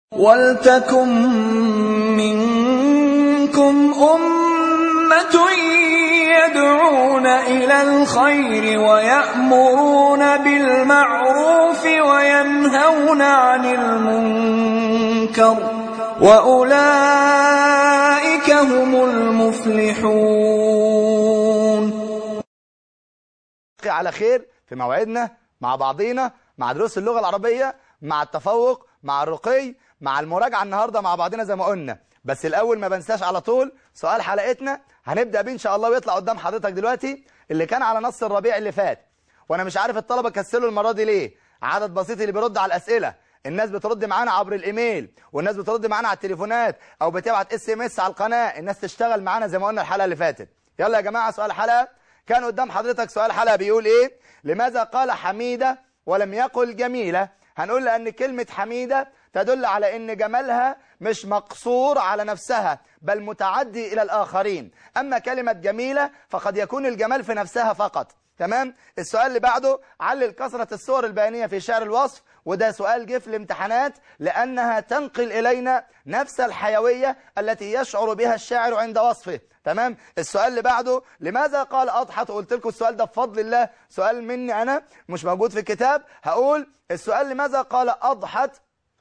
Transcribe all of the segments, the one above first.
وَلْتَكُن مِّنكُمْ أُمَّةٌ يَدْعُونَ إِلَى الْخَيْرِ وَيَأْمُرُونَ بِالْمَعْرُوفِ وَيَنْهَوْنَ عَنِ الْمُنكَرِ ۚ وَأُولَٰئِكَ هُمُ الْمُفْلِحُونَ على خير في موعدنا مع بعضينا مع دروس اللغة العربية مع التفوق مع الرقي مع المراجعة النهاردة مع بعضنا زي ما قلنا بس الأول ما بنساش على طول سؤال حلقتنا هنبدأ بيه إن شاء الله ويطلع قدام حضرتك دلوقتي اللي كان على نص الربيع اللي فات وأنا مش عارف الطلبة كسلوا المرة دي ليه عدد بسيط اللي بيرد على الأسئلة الناس بترد معانا عبر الايميل والناس بترد معانا على التليفونات او بتبعت اس ام اس على القناه الناس تشتغل معانا زي ما قلنا الحلقه اللي فاتت يلا يا جماعه سؤال حلقه كان قدام حضرتك سؤال حلقه بيقول ايه لماذا قال حميده ولم يقل جميله هنقول لان كلمه حميده تدل على ان جمالها مش مقصور على نفسها بل متعدي الى الاخرين اما كلمه جميله فقد يكون الجمال في نفسها فقط تمام السؤال اللي بعده علل كثرة الصور البيانية في شعر الوصف وده سؤال جه في الامتحانات لأنها تنقل إلينا نفس الحيوية التي يشعر بها الشاعر عند وصفه تمام السؤال اللي بعده لماذا قال أضحت قلت لكم السؤال ده بفضل الله سؤال مني أنا مش موجود في الكتاب هقول السؤال لماذا قال أضحت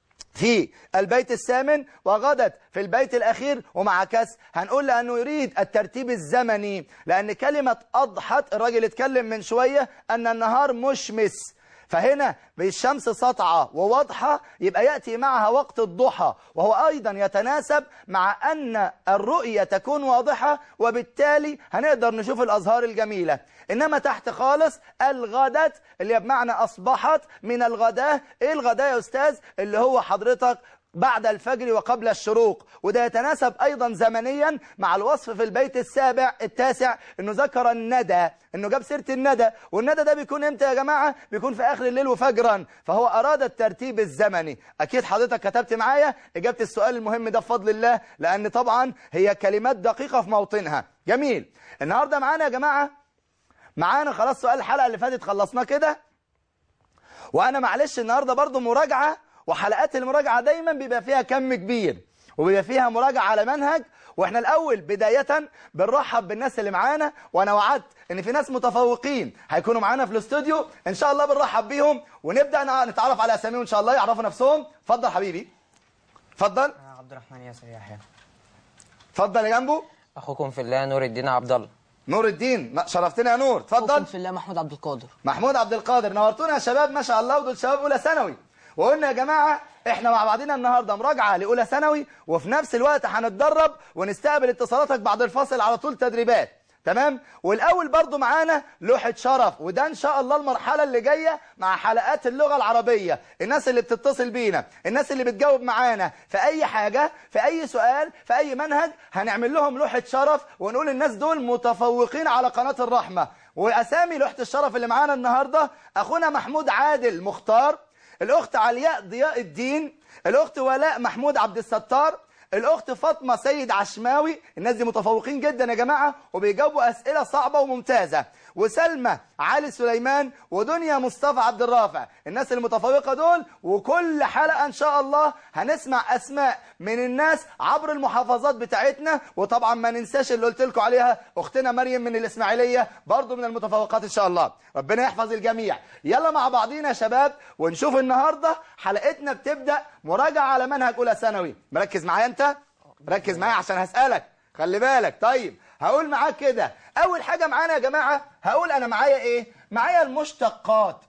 في البيت الثامن وغدت في البيت الأخير ومع كس هنقول لأنه يريد الترتيب الزمني لأن كلمة أضحت الراجل اتكلم من شوية أن النهار مشمس فهنا بالشمس سطعة وواضحة يبقى يأتي معها وقت الضحى وهو أيضا يتناسب مع أن الرؤية تكون واضحة وبالتالي هنقدر نشوف الأزهار الجميلة إنما تحت خالص الغدت اللي هي بمعنى أصبحت من الغداء إيه الغداء يا أستاذ اللي هو حضرتك بعد الفجر وقبل الشروق وده يتناسب أيضا زمنيا مع الوصف في البيت السابع التاسع أنه ذكر الندى أنه جاب سيرة الندى والندى ده بيكون إمتى يا جماعة بيكون في آخر الليل وفجرا فهو أراد الترتيب الزمني أكيد حضرتك كتبت معايا إجابة السؤال المهم ده بفضل الله لأن طبعا هي كلمات دقيقة في موطنها جميل النهاردة معانا يا جماعة معانا خلاص سؤال الحلقة اللي فاتت خلصناه كده وأنا معلش النهاردة برضو مراجعة وحلقات المراجعة دايما بيبقى فيها كم كبير وبيبقى فيها مراجعة على منهج واحنا الاول بداية بنرحب بالناس اللي معانا وانا وعدت ان في ناس متفوقين هيكونوا معانا في الاستوديو ان شاء الله بنرحب بيهم ونبدأ نتعرف على اساميهم ان شاء الله يعرفوا نفسهم اتفضل حبيبي اتفضل عبد الرحمن ياسر يحيى اتفضل يا جنبه اخوكم في الله نور الدين عبد الله نور الدين ما- شرفتنا يا نور اتفضل أقسم في الله محمود عبد القادر محمود عبد القادر نورتونا يا شباب ما شاء الله ودول شباب اولى ثانوي وقلنا يا جماعه احنا مع بعضنا النهارده مراجعه لاولى ثانوي وفي نفس الوقت هنتدرب ونستقبل اتصالاتك بعد الفاصل على طول تدريبات تمام والاول برضو معانا لوحه شرف وده ان شاء الله المرحله اللي جايه مع حلقات اللغه العربيه الناس اللي بتتصل بينا الناس اللي بتجاوب معانا في اي حاجه في اي سؤال في اي منهج هنعمل لهم لوحه شرف ونقول الناس دول متفوقين على قناه الرحمه واسامي لوحه الشرف اللي معانا النهارده اخونا محمود عادل مختار الاخت علياء ضياء الدين الاخت ولاء محمود عبد الستار الاخت فاطمه سيد عشماوي الناس دي متفوقين جدا يا جماعه وبيجاوبوا اسئله صعبه وممتازه وسلمى علي سليمان ودنيا مصطفى عبد الرافع الناس المتفوقه دول وكل حلقه ان شاء الله هنسمع اسماء من الناس عبر المحافظات بتاعتنا وطبعا ما ننساش اللي قلت لكم عليها اختنا مريم من الاسماعيليه برضو من المتفوقات ان شاء الله ربنا يحفظ الجميع يلا مع بعضينا يا شباب ونشوف النهارده حلقتنا بتبدا مراجعه على منهج اولى ثانوي مركز معايا انت ركز معايا عشان هسالك خلي بالك طيب هقول معاك كده اول حاجه معانا يا جماعه هقول انا معايا ايه معايا المشتقات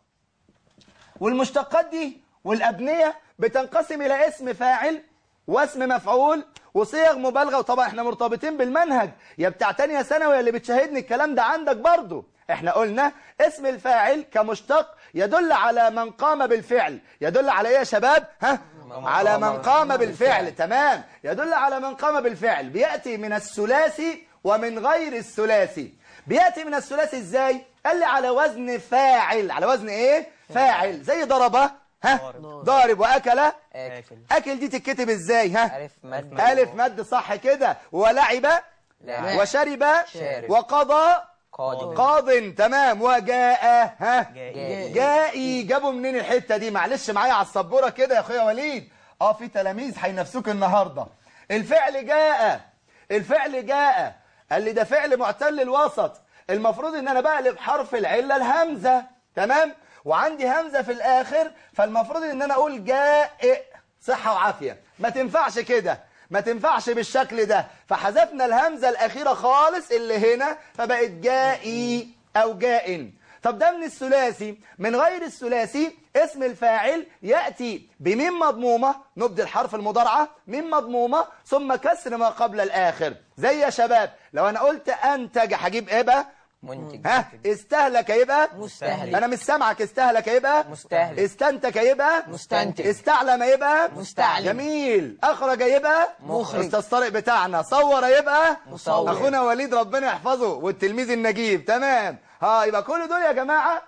والمشتقات دي والأبنية بتنقسم إلى اسم فاعل واسم مفعول وصيغ مبالغة وطبعا احنا مرتبطين بالمنهج يا بتاع تانية ثانوي اللي بتشاهدني الكلام ده عندك برضو احنا قلنا اسم الفاعل كمشتق يدل على من قام بالفعل يدل على ايه يا شباب ها على من قام بالفعل تمام يدل على من قام بالفعل بيأتي من الثلاثي ومن غير الثلاثي بيأتي من الثلاثي ازاي قال لي على وزن فاعل على وزن ايه فاعل زي ضربه ها ضارب واكل اكل اكل دي تتكتب ازاي ها الف مد الف مد صح كده ولعب لاعب. وشرب شارب. وقضى قادم قاض تمام وجاء ها جاء. جائي جابوا منين الحته دي معلش معايا على السبوره كده يا اخويا وليد اه في تلاميذ هينافسوك النهارده الفعل جاء الفعل جاء قال لي ده فعل معتل الوسط المفروض ان انا بقلب حرف العله الهمزه تمام وعندي همزه في الاخر فالمفروض ان انا اقول جائع صحه وعافيه ما تنفعش كده ما تنفعش بالشكل ده فحذفنا الهمزه الاخيره خالص اللي هنا فبقت جائي او جائن طب ده من الثلاثي من غير الثلاثي اسم الفاعل يأتي بميم مضمومة نبدل حرف المضارعة ميم مضمومة ثم كسر ما قبل الآخر زي يا شباب لو أنا قلت أنتج هجيب إيه بقى منتج ها استهلك يبقى مستهلك. انا مش سامعك استهلك يبقى مستهلك. استنتج يبقى مستنتج. استعلم يبقى مستعلم. جميل اخرج يبقى مخرج. استاذ طارق بتاعنا صور يبقى مصور. اخونا وليد ربنا يحفظه والتلميذ النجيب تمام ها يبقى كل دول يا جماعه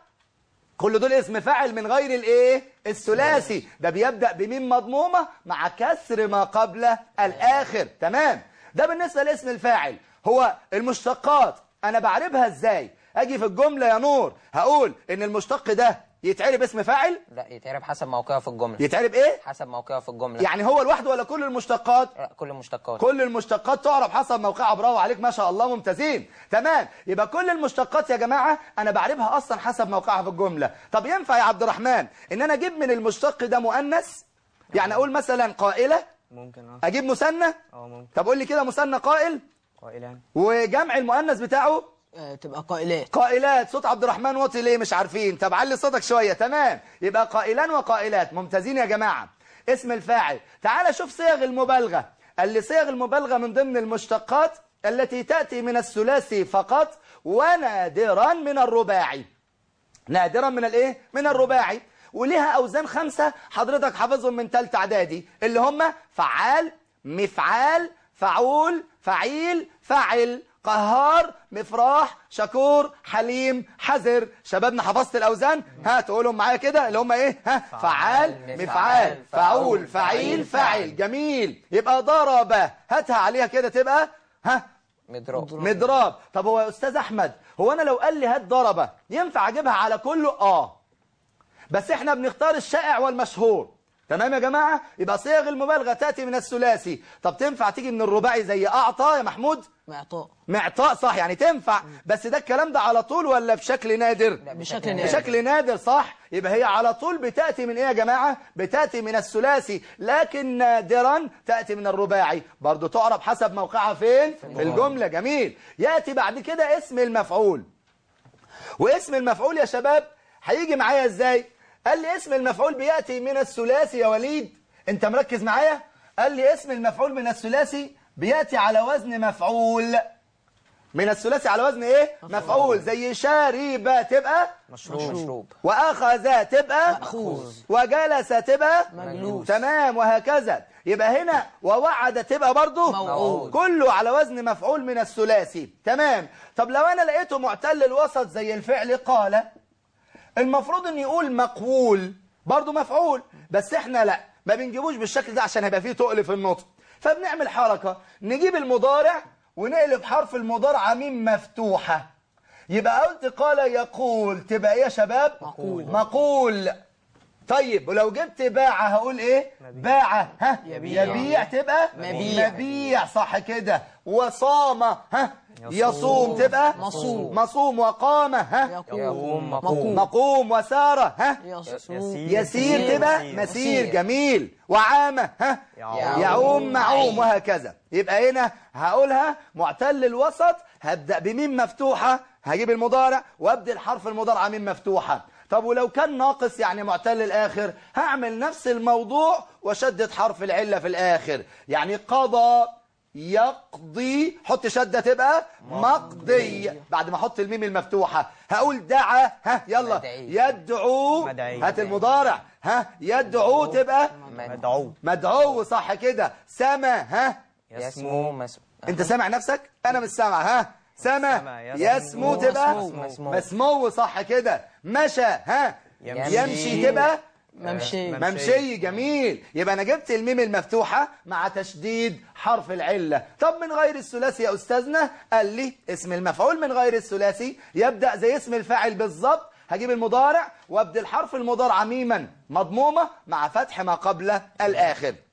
كل دول اسم فاعل من غير الايه الثلاثي ده بيبدا بميم مضمومه مع كسر ما قبل الاخر تمام ده بالنسبه لاسم الفاعل هو المشتقات انا بعربها ازاي اجي في الجمله يا نور هقول ان المشتق ده يتعرب اسم فاعل لا يتعرب حسب موقعه في الجملة يتعرب ايه حسب موقعه في الجملة يعني هو لوحده ولا كل المشتقات لا، كل المشتقات كل المشتقات تعرف حسب موقعها برافو عليك ما شاء الله ممتازين تمام يبقى كل المشتقات يا جماعة أنا بعربها أصلا حسب موقعها في الجملة طب ينفع يا عبد الرحمن إن أنا أجيب من المشتق ده مؤنث يعني أقول مثلا قائلة ممكن اه أجيب مثنى اه ممكن طب قول لي كده مثنى قائل قائلان وجمع المؤنث بتاعه آه، تبقى قائلات قائلات صوت عبد الرحمن واطي ليه مش عارفين طب علي صوتك شوية تمام يبقى قائلان وقائلات ممتازين يا جماعة اسم الفاعل تعال شوف صيغ المبالغة قال لي صيغ المبالغة من ضمن المشتقات التي تأتي من الثلاثي فقط ونادرا من الرباعي نادرا من الايه من الرباعي وليها اوزان خمسة حضرتك حافظهم من ثالثه اعدادي اللي هم فعال مفعال فعول فعيل فعل قهار مفراح شكور حليم حذر شبابنا حفظت الاوزان ها تقولهم معايا كده اللي هم ايه ها فعال مفعال فعول فعيل فعل جميل يبقى ضرب هاتها عليها كده تبقى ها مضروب مضراب طب هو يا استاذ احمد هو انا لو قال لي هات ضربه ينفع اجيبها على كله اه بس احنا بنختار الشائع والمشهور تمام يا جماعه يبقى صيغ المبالغه تاتي من الثلاثي طب تنفع تيجي من الرباعي زي اعطى يا محمود معطاء معطاء صح يعني تنفع بس ده الكلام ده على طول ولا بشكل نادر بشكل نادر. بشكل نادر صح يبقى هي على طول بتأتي من ايه يا جماعة بتأتي من الثلاثي لكن نادرا تأتي من الرباعي برضو تعرف حسب موقعها فين في الجملة جميل يأتي بعد كده اسم المفعول واسم المفعول يا شباب هيجي معايا ازاي قال لي اسم المفعول بيأتي من الثلاثي يا وليد انت مركز معايا قال لي اسم المفعول من الثلاثي بيأتي على وزن مفعول من الثلاثي على وزن ايه مفعول زي شارب تبقى مشروب مشروب واخذ تبقى مأخوذ. وجلس تبقى مجلوس. تمام وهكذا يبقى هنا ووعد تبقى برضو موعود. كله على وزن مفعول من الثلاثي تمام طب لو انا لقيته معتل الوسط زي الفعل قال المفروض ان يقول مقول برضو مفعول بس احنا لا ما بنجيبوش بالشكل ده عشان هيبقى فيه تقل في النطق فبنعمل حركة نجيب المضارع ونقلب حرف المضارع ميم مفتوحة يبقى قلت قال يقول تبقى ايه يا شباب مقول. مقول طيب ولو جبت باع هقول ايه باع ها يبيع. يبيع تبقى مبيع. مبيع صح كده وصام ها يصوم تبقى مصوم. مصوم وقام ها يقوم مقوم مقوم مقوم وسارة ها يصوم يسير تبقى مسير جميل وعامة ها يعوم. يعوم معوم وهكذا يبقى هنا هقولها معتل الوسط هبدأ بميم مفتوحة هجيب المضارع وابدل حرف المضارع ميم مفتوحة طب ولو كان ناقص يعني معتل الآخر هعمل نفس الموضوع وشدد حرف العلة في الآخر يعني قضى يقضي حط شدة تبقى مقضي بعد ما احط الميم المفتوحة هقول دعا ها يلا مدعي. يدعو مدعي. هات المضارع ها يدعو تبقى مدعو مدعو صح كده سما ها يسمو مسمو انت سامع نفسك انا مش سامع ها سما سما، يسمو يسمو، تبقى مسمو. مسمو صح كده مشى ها يمشي. يمشي تبقى ممشي ممشي. ممشي جميل يبقى انا جبت الميم المفتوحة مع تشديد حرف العلة طب من غير الثلاثي يا استاذنا قال لي اسم المفعول من غير الثلاثي يبدأ زي اسم الفاعل بالظبط هجيب المضارع وابدل حرف المضارع ميما مضمومة مع فتح ما قبل الآخر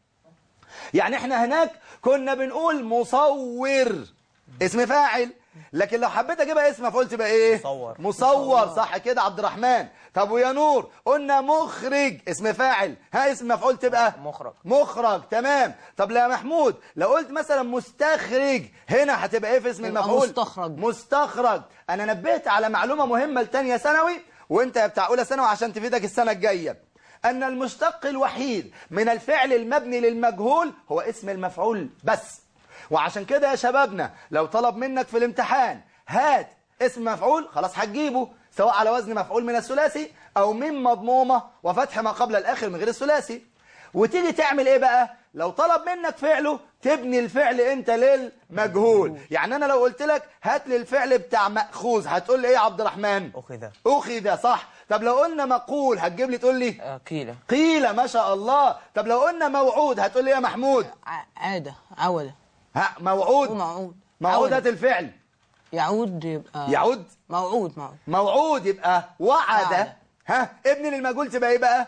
يعني احنا هناك كنا بنقول مصور اسم فاعل لكن لو حبيت اجيبها اسم مفعول تبقى ايه مصور. مصور صح كده عبد الرحمن طب ويا نور قلنا مخرج اسم فاعل ها اسم مفعول تبقى مخرج. مخرج تمام طب لا يا محمود لو قلت مثلا مستخرج هنا هتبقى ايه في اسم يبقى المفعول مستخرج. مستخرج انا نبهت على معلومه مهمه لتانية ثانوي وانت يا بتاع اولى ثانوي عشان تفيدك السنه الجايه ان المشتق الوحيد من الفعل المبني للمجهول هو اسم المفعول بس وعشان كده يا شبابنا لو طلب منك في الامتحان هات اسم مفعول خلاص هتجيبه سواء على وزن مفعول من الثلاثي او من مضمومه وفتح ما قبل الاخر من غير الثلاثي وتيجي تعمل ايه بقى لو طلب منك فعله تبني الفعل انت للمجهول يعني انا لو قلت لك هات لي الفعل بتاع مأخوذ هتقول لي ايه يا عبد الرحمن أخذ اخذ صح طب لو قلنا مقول هتجيب لي تقول لي آه، قيل قيل ما شاء الله طب لو قلنا موعود هتقول لي يا محمود ع- عادة عودة ها موعود وموعود موعود عودة. هات الفعل يعود يبقى يعود موعود موعود موعود يبقى وعد وعد. ها ابن للمجهول تبقى ايه بقى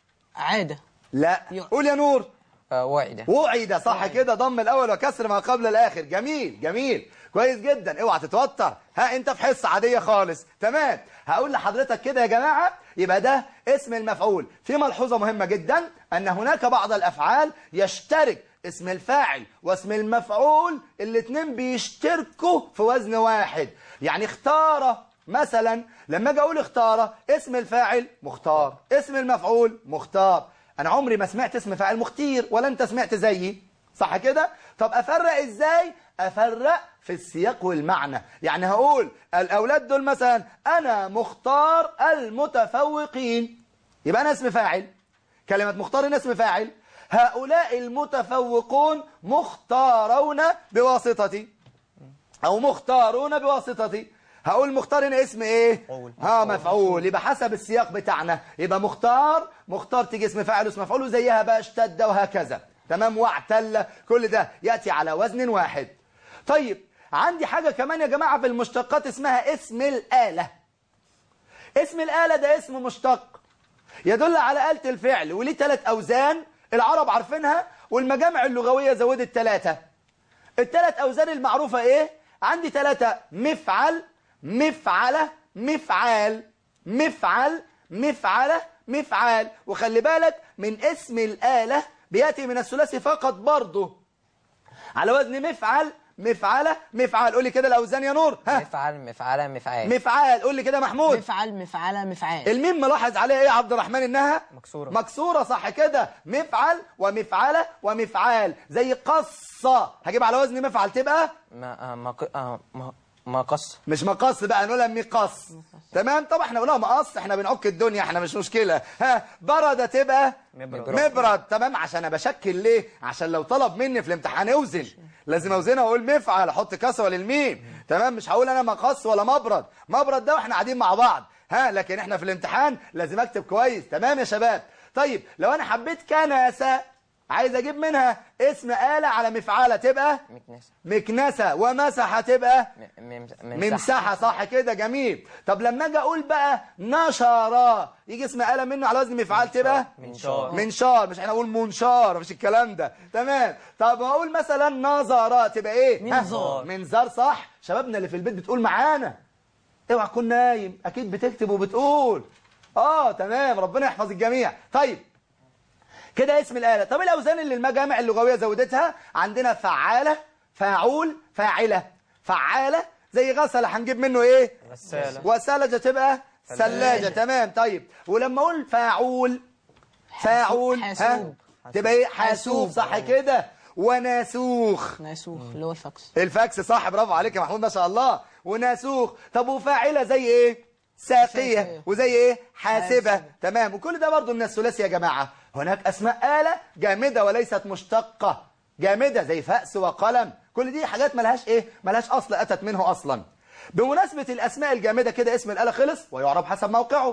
عادة لا يع- قول يا نور آه، وعد وعد صح كده ضم الاول وكسر ما قبل الاخر جميل جميل كويس جدا اوعى تتوتر ها انت في حصه عاديه خالص تمام هقول لحضرتك كده يا جماعه يبقى ده اسم المفعول في ملحوظه مهمه جدا ان هناك بعض الافعال يشترك اسم الفاعل واسم المفعول الاثنين بيشتركوا في وزن واحد يعني اختار مثلا لما اجي اقول اختار اسم الفاعل مختار اسم المفعول مختار انا عمري ما سمعت اسم فاعل مختير ولا انت سمعت زيي صح كده طب افرق ازاي افرق في السياق والمعنى يعني هقول الاولاد دول مثلا انا مختار المتفوقين يبقى انا اسم فاعل كلمه مختار هنا اسم فاعل هؤلاء المتفوقون مختارون بواسطتي او مختارون بواسطتي هقول مختار هنا اسم ايه مفعول. ها مفعول يبقى حسب السياق بتاعنا يبقى مختار مختار تيجي اسم فاعل واسم مفعول وزيها بقى اشتد وهكذا تمام واعتل كل ده ياتي على وزن واحد طيب عندي حاجه كمان يا جماعه في المشتقات اسمها اسم الاله اسم الاله ده اسم مشتق يدل على آلة الفعل وليه ثلاث أوزان العرب عارفينها والمجامع اللغوية زودت ثلاثة الثلاث أوزان المعروفة إيه؟ عندي ثلاثة مفعل مفعلة مفعال مفعل مفعلة مفعال وخلي بالك من اسم الآلة بيأتي من الثلاثي فقط برضه على وزن مفعل مفعلة مفعال قول لي كده الأوزان يا نور ها مفعل مفعلة مفعال مفعال قول لي كده محمود مفعل مفعلة مفعال الميم ملاحظ عليها ايه يا عبد الرحمن انها مكسورة. مكسوره صح كده مفعل ومفعله ومفعال زي قصه هجيب على وزن مفعل تبقى ما آه، ما ق- آه، ما- ما قص مش مقص بقى نقولها مقص تمام طبعا احنا نقولها مقص احنا بنعك الدنيا احنا مش مشكله ها برد تبقى مبرد. مبرد تمام عشان انا بشكل ليه عشان لو طلب مني في الامتحان اوزن لازم اوزنها واقول مفعل احط كسره للميم تمام مش هقول انا مقص ولا مبرد مبرد ده واحنا قاعدين مع بعض ها لكن احنا في الامتحان لازم اكتب كويس تمام يا شباب طيب لو انا حبيت كنسه عايز اجيب منها اسم آلة على مفعلة تبقى مكنسة مكنسة ومسح تبقى م- ممس- ممسحة صح كده جميل طب لما اجي اقول بقى نشر يجي اسم آلة منه على وزن مفعال تبقى منشار. منشار مش احنا نقول منشار مش الكلام ده تمام طب اقول مثلا نظر تبقى ايه ها؟ منظار. منظار صح شبابنا اللي في البيت بتقول معانا اوعى تكون نايم اكيد بتكتب وبتقول اه تمام ربنا يحفظ الجميع طيب كده اسم الآلة طب الأوزان اللي المجامع اللغوية زودتها عندنا فعالة فاعول فاعلة فعالة زي غسل هنجيب منه ايه غسالة. وسلجة تبقى ثلاجة ثلاجة. تمام طيب ولما اقول فاعول فاعول ها حاسوب. تبقى ايه حاسوب صح كده وناسوخ ناسوخ اللي هو الفاكس الفاكس صح برافو عليك يا محمود ما شاء الله وناسوخ طب وفاعله زي ايه ساقيه ساقية. وزي ايه حاسبه حاسبة. تمام وكل ده برضو من الثلاثي يا جماعه هناك اسماء آلة جامده وليست مشتقه جامده زي فأس وقلم كل دي حاجات ملهاش ايه ملهاش اصل اتت منه اصلا بمناسبه الاسماء الجامده كده اسم الآلة خلص ويعرب حسب موقعه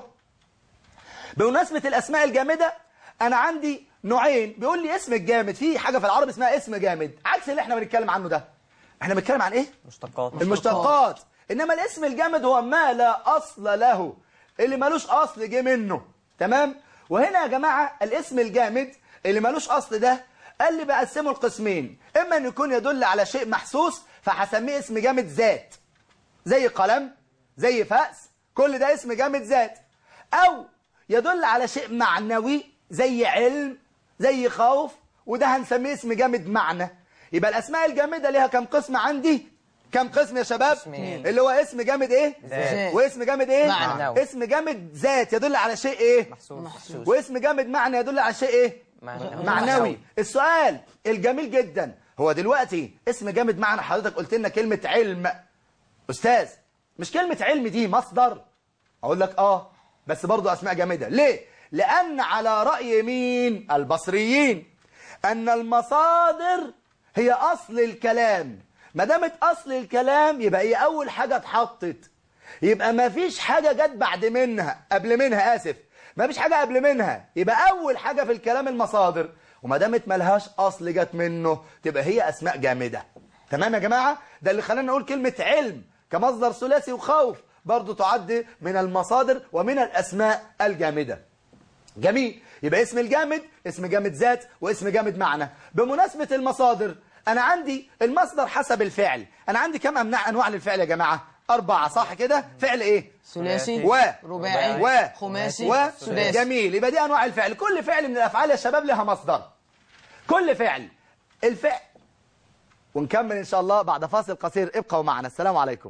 بمناسبة الأسماء الجامدة أنا عندي نوعين بيقول لي اسم الجامد في حاجة في العربي اسمها اسم جامد عكس اللي احنا بنتكلم عنه ده احنا بنتكلم عن ايه؟ مشتقات المشتقات إنما الاسم الجامد هو ما لا أصل له اللي ملوش أصل جه منه تمام؟ وهنا يا جماعة الاسم الجامد اللي ملوش أصل ده قال لي بقسمه القسمين اما ان يكون يدل على شيء محسوس فهسميه اسم جامد ذات زي قلم زي فأس كل ده اسم جامد ذات او يدل على شيء معنوي زي علم زي خوف وده هنسميه اسم جامد معنى يبقى الاسماء الجامده ليها كم قسم عندي كم قسم يا شباب قسمين. اللي هو اسم جامد ايه ذات. واسم جامد ايه معنوي. اسم جامد ذات يدل على شيء ايه محسوس واسم جامد معنى يدل على شيء ايه معنوي. معنوي السؤال الجميل جدا هو دلوقتي اسم جامد معنى حضرتك قلت لنا كلمة علم أستاذ مش كلمة علم دي مصدر أقول لك آه بس برضو أسماء جامدة ليه؟ لأن على رأي مين؟ البصريين أن المصادر هي أصل الكلام ما دامت أصل الكلام يبقى هي أول حاجة اتحطت يبقى ما فيش حاجة جت بعد منها قبل منها آسف ما فيش حاجة قبل منها يبقى أول حاجة في الكلام المصادر وما دامت ملهاش أصل جت منه تبقى هي أسماء جامدة تمام يا جماعة ده اللي خلانا نقول كلمة علم كمصدر ثلاثي وخوف برضو تعد من المصادر ومن الأسماء الجامدة جميل يبقى اسم الجامد اسم جامد ذات واسم جامد معنى بمناسبة المصادر أنا عندي المصدر حسب الفعل أنا عندي كم أمنع أنواع للفعل يا جماعة أربعة صح كده فعل إيه ثلاثي و رباعي و خماسي و سداسي جميل يبقى دي أنواع الفعل كل فعل من الأفعال يا شباب لها مصدر كل فعل الفعل ونكمل إن شاء الله بعد فاصل قصير ابقوا معنا السلام عليكم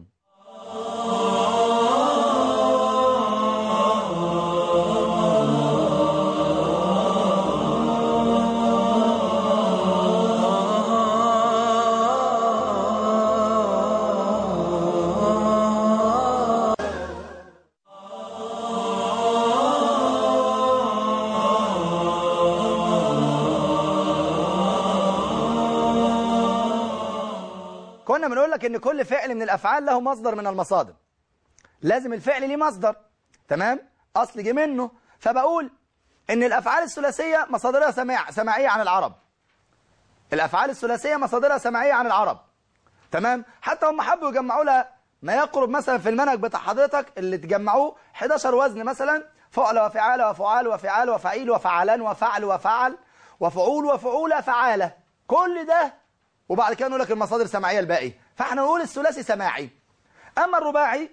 كنا بنقول لك ان كل فعل من الافعال له مصدر من المصادر لازم الفعل ليه مصدر تمام اصل جه منه فبقول ان الافعال الثلاثيه مصادرها سماع سماعيه عن العرب الافعال الثلاثيه مصادرها سماعيه عن العرب تمام حتى هم حبوا يجمعوا لها ما يقرب مثلا في المنهج بتاع حضرتك اللي تجمعوه 11 وزن مثلا فعل وفعال وفعال وفعال وفعيل وفعلان وفعل وفعل وفعول وفعول فعالة كل ده وبعد كده نقول لك المصادر سماعية الباقي فاحنا نقول الثلاثي سماعي أما الرباعي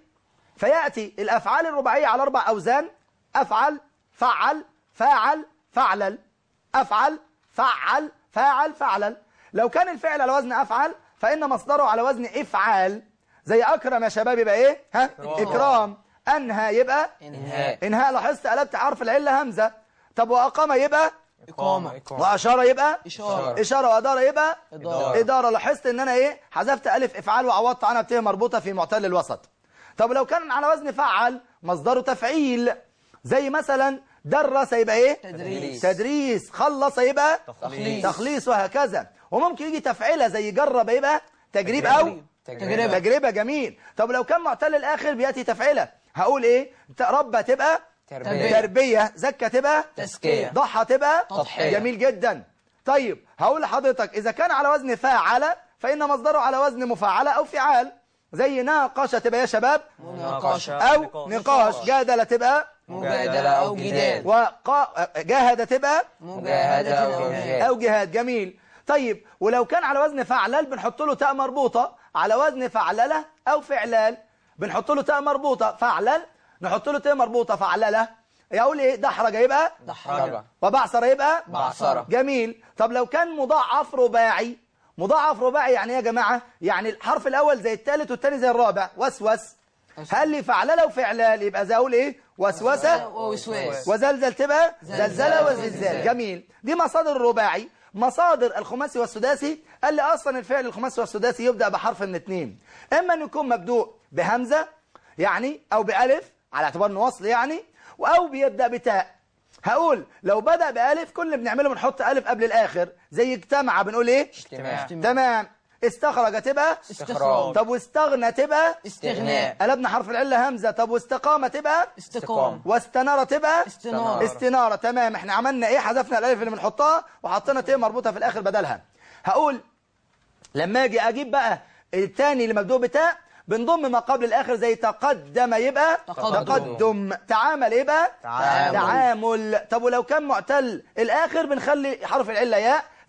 فيأتي الأفعال الرباعية على أربع أوزان أفعل فعل فاعل فعلل أفعل فعل فاعل فعلل لو كان الفعل على وزن أفعل فإن مصدره على وزن إفعال زي أكرم يا شباب يبقى إيه ها إكرام أنهى يبقى إنهاء إنهاء لاحظت قلبت حرف العلة همزة طب وأقام يبقى إقامة وأشار يبقى إشارة إشارة وأدارة يبقى إدارة. إدارة لاحظت إن أنا إيه حذفت ألف إفعال وعوضت عنها بته مربوطة في معتل الوسط طب لو كان على وزن فعل مصدره تفعيل زي مثلا درس يبقى إيه تدريس. تدريس خلص يبقى تخليص. تخليص وهكذا وممكن يجي تفعيلة زي جرب يبقى تجريب أو تجربة. تجربة جميل طب لو كان معتل الآخر بيأتي تفعيلة هقول إيه ربى تبقى تربية تربية زكى تبقى تزكية. ضحى تبقى تضحية. جميل جدا طيب هقول لحضرتك إذا كان على وزن فاعل فإن مصدره على وزن مفاعلة أو فعال زي ناقش تبقى يا شباب مناقشة أو نقاش جادل تبقى مجادلة أو جدال وقا... جاهد تبقى مجاهدة أو جهاد أو جهاد جميل طيب ولو كان على وزن فعلل بنحط له تاء مربوطة على وزن فعللة أو فعلال بنحط له تاء مربوطة فعلل نحط له تاء مربوطة فعللة يقول ايه دحرج يبقى دحرجة وبعثر يبقى بعثرة. جميل طب لو كان مضاعف رباعي مضاعف رباعي يعني ايه يا جماعة يعني الحرف الأول زي الثالث والثاني زي الرابع وسوس هل لي فعللة وفعلال يبقى زي أقول ايه وسوسة ووسواس وزلزل تبقى زلزلة زلزلة وزلزال. وزلزال جميل دي مصادر الرباعي مصادر الخماسي والسداسي قال لي أصلا الفعل الخماسي والسداسي يبدأ بحرف من اثنين إما أن يكون مبدوء بهمزة يعني أو بألف على اعتبار انه وصل يعني أو بيبدأ بتاء هقول لو بدأ بألف كل اللي بنعمله بنحط ألف قبل الآخر زي اجتمع بنقول إيه اجتماع تمام استخرج تبقى استخراج طب واستغنى تبقى استغناء قلبنا حرف العلة همزة طب واستقامة تبقى استقامة واستنارة تبقى استنارة استنارة تمام احنا عملنا ايه حذفنا الالف اللي بنحطها وحطينا ت مربوطة في الاخر بدلها هقول لما اجي اجيب بقى الثاني اللي مبدوء بتاء بنضم ما قبل الاخر زي تقدم يبقى تقدم. تقدم تعامل يبقى تعامل. تعامل طب ولو كان معتل الاخر بنخلي حرف العله ياء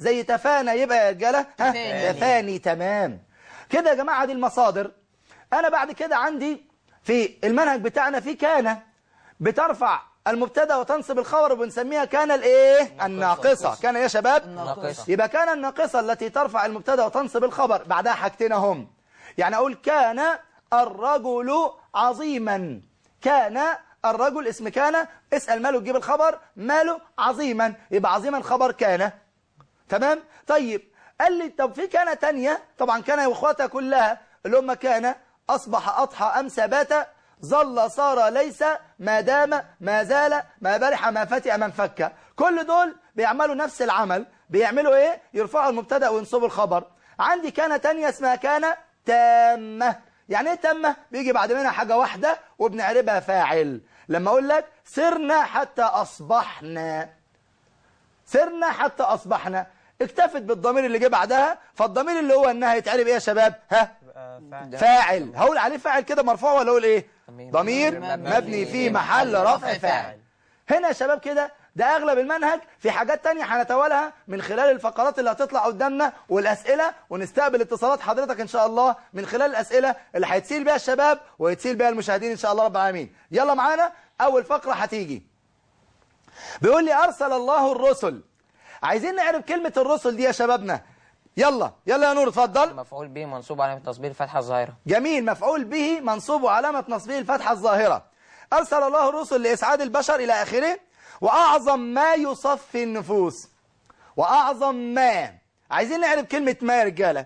زي تفانى يبقى يا رجاله ها تفاني. تفاني تمام كده يا جماعه دي المصادر انا بعد كده عندي في المنهج بتاعنا في كان بترفع المبتدا وتنصب الخبر وبنسميها كان الايه الناقصه كان يا شباب الناقصة. يبقى كان الناقصه التي ترفع المبتدا وتنصب الخبر بعدها حاجتين هم يعني اقول كان الرجل عظيما كان الرجل اسم كان اسال ماله تجيب الخبر ماله عظيما يبقى عظيما خبر كان تمام طيب قال لي طب في كان تانية طبعا كان واخواتها كلها اللي هم كان اصبح اضحى امسى بات ظل صار ليس ما دام ما زال ما برح ما فتئ ما انفك كل دول بيعملوا نفس العمل بيعملوا ايه يرفعوا المبتدا وينصبوا الخبر عندي كان تانية اسمها كان تامة يعني ايه تامة بيجي بعد منها حاجة واحدة وبنعربها فاعل لما اقول لك سرنا حتى اصبحنا سرنا حتى أصبحنا اكتفت بالضمير اللي جه بعدها فالضمير اللي هو انها يتعرب ايه يا شباب ها يبقى فاعل فاعل هقول عليه فاعل كده مرفوع ولا اقول ايه ضمير ضمير مبني مبني في محل رفع فاعل هنا يا شباب كده ده اغلب المنهج في حاجات تانية هنتوالها من خلال الفقرات اللي هتطلع قدامنا والاسئله ونستقبل اتصالات حضرتك ان شاء الله من خلال الاسئله اللي هيتسيل بيها الشباب ويتسيل بيها المشاهدين ان شاء الله رب العالمين يلا معانا اول فقره هتيجي بيقول لي ارسل الله الرسل عايزين نعرف كلمه الرسل دي يا شبابنا يلا يلا يا نور اتفضل مفعول به منصوب علامة تصبير الفتحة الظاهرة جميل مفعول به منصوب وعلامة نصبه الفتحة الظاهرة أرسل الله الرسل لإسعاد البشر إلى آخره وأعظم ما يصفي النفوس وأعظم ما عايزين نعرف كلمة ما يا رجالة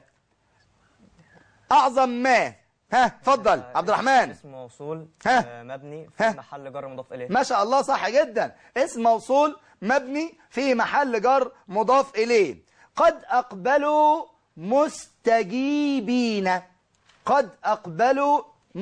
أعظم ما ها اتفضل عبد الرحمن اسم موصول ها. آه، مبني ها. في محل جر مضاف اليه ما شاء الله صح جدا اسم موصول مبني في محل جر مضاف إليه قد أقبلوا مستجيبين قد أقبلوا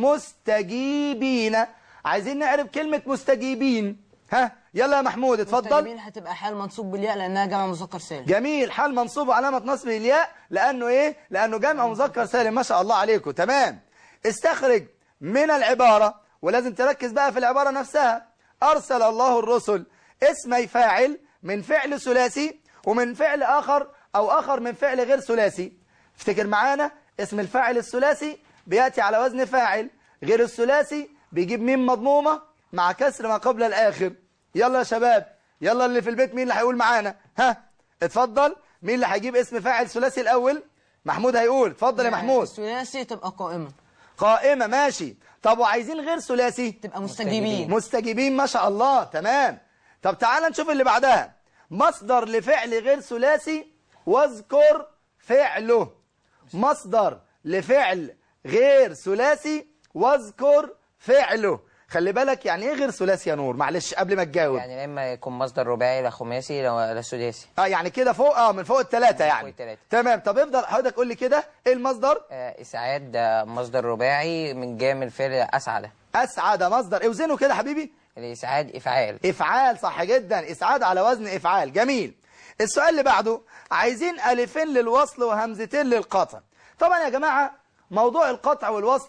مستجيبين عايزين نعرف كلمة مستجيبين ها يلا يا محمود اتفضل مستجيبين هتبقى حال منصوب بالياء لانها جمع مذكر سالم جميل حال منصوب وعلامة نصبه الياء لأنه إيه لأنه جمع مذكر سالم ما شاء الله عليكم تمام استخرج من العبارة ولازم تركز بقى في العبارة نفسها أرسل الله الرسل اسمي فاعل من فعل ثلاثي ومن فعل آخر أو آخر من فعل غير ثلاثي افتكر معانا اسم الفاعل الثلاثي بيأتي على وزن فاعل غير الثلاثي بيجيب ميم مضمومة مع كسر ما قبل الآخر يلا يا شباب يلا اللي في البيت مين اللي هيقول معانا ها اتفضل مين اللي هيجيب اسم فاعل ثلاثي الأول محمود هيقول اتفضل يا محمود الثلاثي تبقى قائمة قائمة ماشي طب وعايزين غير ثلاثي تبقى مستجيبين مستجيبين ما شاء الله تمام طب تعال نشوف اللي بعدها مصدر لفعل غير ثلاثي واذكر فعله مصدر لفعل غير ثلاثي واذكر فعله خلي بالك يعني ايه غير ثلاثي يا نور معلش قبل ما تجاوب يعني يا اما يكون مصدر رباعي لا خماسي لا لا سداسي اه يعني كده فوق اه من فوق الثلاثة يعني التلاتة. تمام طب افضل حضرتك قول لي كده ايه المصدر آه، اسعاد ده مصدر رباعي من جاي من الفعل اسعد اسعد مصدر اوزنه كده حبيبي الاسعاد افعال افعال صح جدا اسعاد على وزن افعال جميل السؤال اللي بعده عايزين الفين للوصل وهمزتين للقطع طبعا يا جماعة موضوع القطع والوصل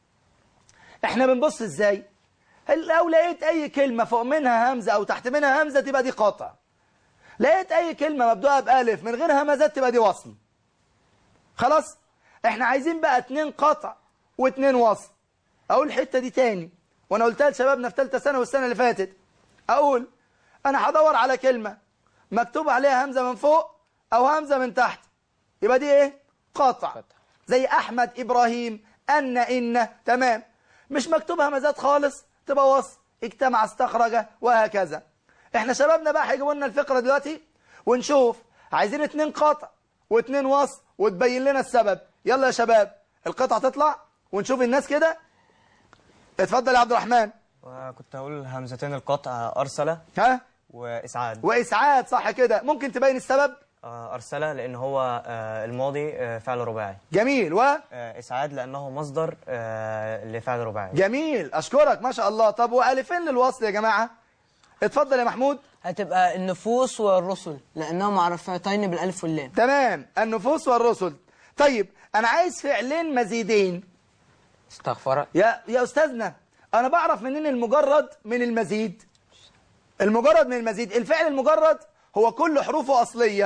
احنا بنبص ازاي لو لقيت اي كلمة فوق منها همزة او تحت منها همزة تبقى دي قطع لقيت اي كلمة مبدوءة بألف من غير همزات تبقى دي وصل خلاص احنا عايزين بقى اتنين قطع واتنين وصل اقول الحتة دي تاني وانا قلتها لشبابنا في ثالثه سنة والسنة اللي فاتت اقول انا هدور على كلمة مكتوب عليها همزة من فوق او همزة من تحت يبقى دي ايه قطع قطع. زي احمد ابراهيم ان ان تمام مش مكتوب همزات خالص تبقى وصل اجتمع استخرج وهكذا احنا شبابنا بقى هيجيبوا لنا الفقرة دلوقتي ونشوف عايزين اتنين قطع واتنين وصل وتبين لنا السبب يلا يا شباب القطعة تطلع ونشوف الناس كده اتفضل يا عبد الرحمن وكنت هقول همزتين القطع أرسل ها وإسعاد وإسعاد صح كده ممكن تبين السبب آه، أرسل لأن هو آه، الماضي آه، فعل رباعي جميل آه، إسعاد لأنه مصدر آه، لفعل رباعي وجميل أشكرك ما شاء الله طب وألفين للوصل يا جماعة اتفضل يا محمود هتبقى النفوس والرسل لانهم معرفتين بالالف واللام تمام النفوس والرسل طيب أنا عايز فعلين مزيدين استغفر يا يا أستاذنا أنا بعرف منين المجرد من المزيد المجرد من المزيد الفعل المجرد هو كل حروفه أصلية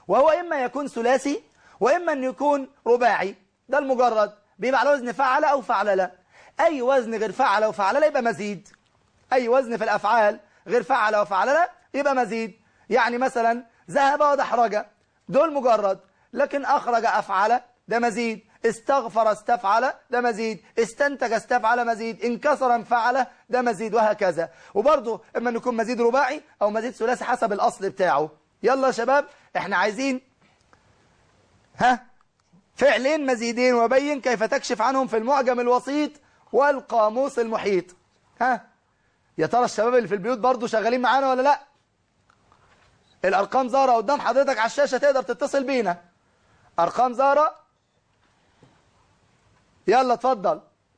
وهو إما يكون ثلاثي وإما أن يكون رباعي ده المجرد بيبقى على وزن فعل أو فعللة أي وزن غير فعل وفعللة يبقى مزيد أي وزن في الأفعال غير فعل وفعللة يبقى مزيد يعني مثلا ذهب ودحرج دول مجرد لكن أخرج أفعل ده مزيد استغفر استفعل ده مزيد استنتج استفعل مزيد انكسر انفعل ده مزيد وهكذا وبرضه اما أن يكون مزيد رباعي او مزيد ثلاثي حسب الاصل بتاعه يلا يا شباب احنا عايزين ها فعلين مزيدين وبين كيف تكشف عنهم في المعجم الوسيط والقاموس المحيط ها يا ترى الشباب اللي في البيوت برضه شغالين معانا ولا لا الارقام ظاهره قدام حضرتك على الشاشه تقدر تتصل بينا ارقام ظاهره يلا اتفضل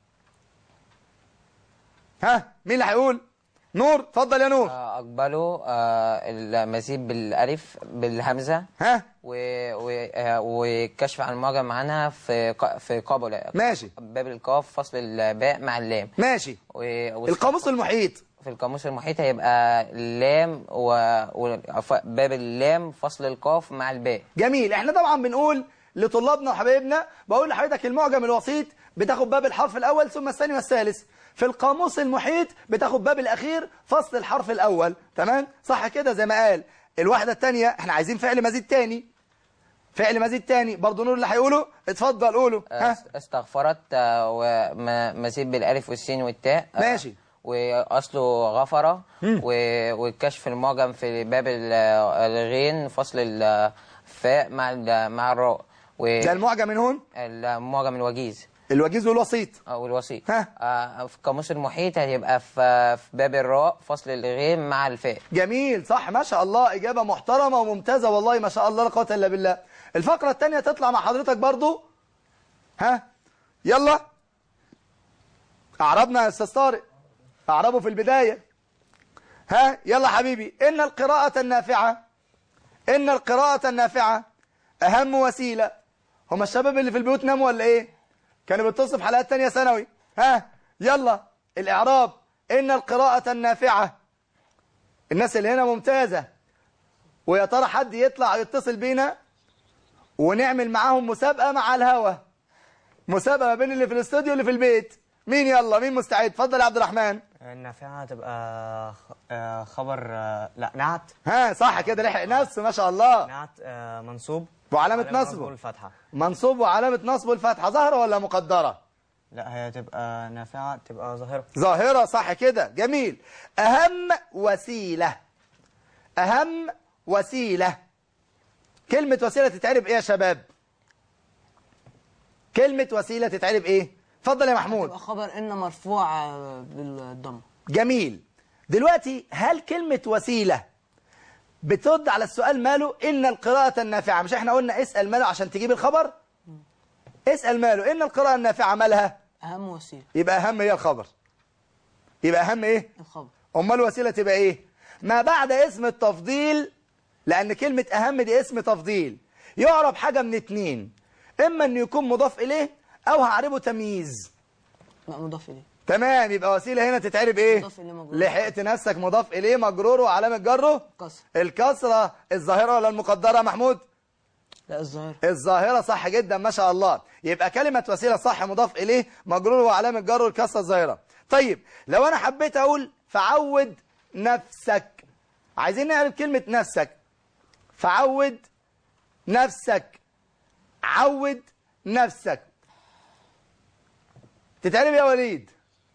ها مين اللي هيقول نور اتفضل يا نور آه، أقبله آه، المزيد بالألف بالهمزة ها و... و... آه، والكشف عن المعجم عنها في ق... في قبل ماشي باب القاف فصل الباء مع اللام ماشي و... و... القاموس المحيط في القاموس المحيط هيبقى اللام و... و... ف- باب اللام فصل القاف مع الباء جميل احنا طبعا بنقول لطلابنا وحبايبنا بقول لحضرتك المعجم الوسيط بتاخد باب الحرف الاول ثم الثاني والثالث في القاموس المحيط بتاخد باب الاخير فصل الحرف الاول تمام صح كده زي ما قال الواحده الثانيه احنا عايزين فعل مزيد تاني فعل مزيد تاني برضه نور اللي هيقوله اتفضل قوله ها أس- استغفرت آه، ومزيد بالالف والسين والتاء آه، ماشي. واصله غفر و- والكشف المعجم في باب ال- الغين فصل الفاء مع ال- مع الراء ده المعجم من هون والمعجم الوجيز الوجيز والوسيط او الوسيط ها. آه، في القاموس المحيط هيبقى في في باب الراء فصل الغين مع الفاء جميل صح ما شاء الله إجابة محترمة وممتازة والله ما شاء الله لا قوة إلا بالله الفقرة الثانية تطلع مع حضرتك برضو ها يلا أعربنا يا أستاذ طارق أعربه في البداية ها يلا حبيبي إن القراءة النافعة إن القراءة النافعة أهم وسيلة هما الشباب اللي في البيوت ناموا ولا إيه كانوا بيتصلوا في حلقات تانية ثانوي ها يلا الإعراب إن القراءة النافعة الناس اللي هنا ممتازة ويا ترى حد يطلع يتصل بينا ونعمل معاهم مسابقة مع الهوا مسابقة ما بين اللي في الاستوديو واللي في البيت مين يلا مين مستعد اتفضل يا عبد الرحمن النافعة هتبقى خ- آه، خبر آه، لا نعت ها صح كده لحق نفسه ما شاء الله نعت آه، منصوب وعلامة علامة نصبه الفتحة منصوب وعلامة نصبه الفتحة ظاهرة ولا مقدرة لا هي تبقى نافعة تبقى ظاهرة ظاهرة صح كده جميل أهم وسيلة أهم وسيلة كلمة وسيلة تتعرب إيه يا شباب كلمة وسيلة تتعرب إيه اتفضل يا محمود تبقى خبر ان مرفوع آه، بالضم جميل دلوقتي هل كلمة وسيلة بترد على السؤال ماله إن القراءة النافعة مش احنا قلنا اسأل ماله عشان تجيب الخبر اسأل ماله إن القراءة النافعة مالها اهم وسيله يبقى أهم هي الخبر يبقى أهم إيه الخبر أمال الوسيلة تبقى إيه ما بعد اسم التفضيل لأن كلمة أهم دي اسم تفضيل يعرب حاجة من اتنين إما أن يكون مضاف إليه أو هعربه تمييز لا مضاف اليه تمام يبقى وسيلة هنا تتعرب إيه مضاف إليه مجرور. لحقت نفسك مضاف إليه مجرور وعلامة جره كسر الكسرة الظاهرة ولا المقدرة يا محمود لا الظاهر الظاهرة صح جدا ما شاء الله يبقى كلمة وسيلة صح مضاف إليه مجرور وعلامة جره الكسرة الظاهرة طيب لو أنا حبيت أقول فعود نفسك عايزين نعرف كلمة نفسك فعود نفسك عود نفسك تتعرف يا وليد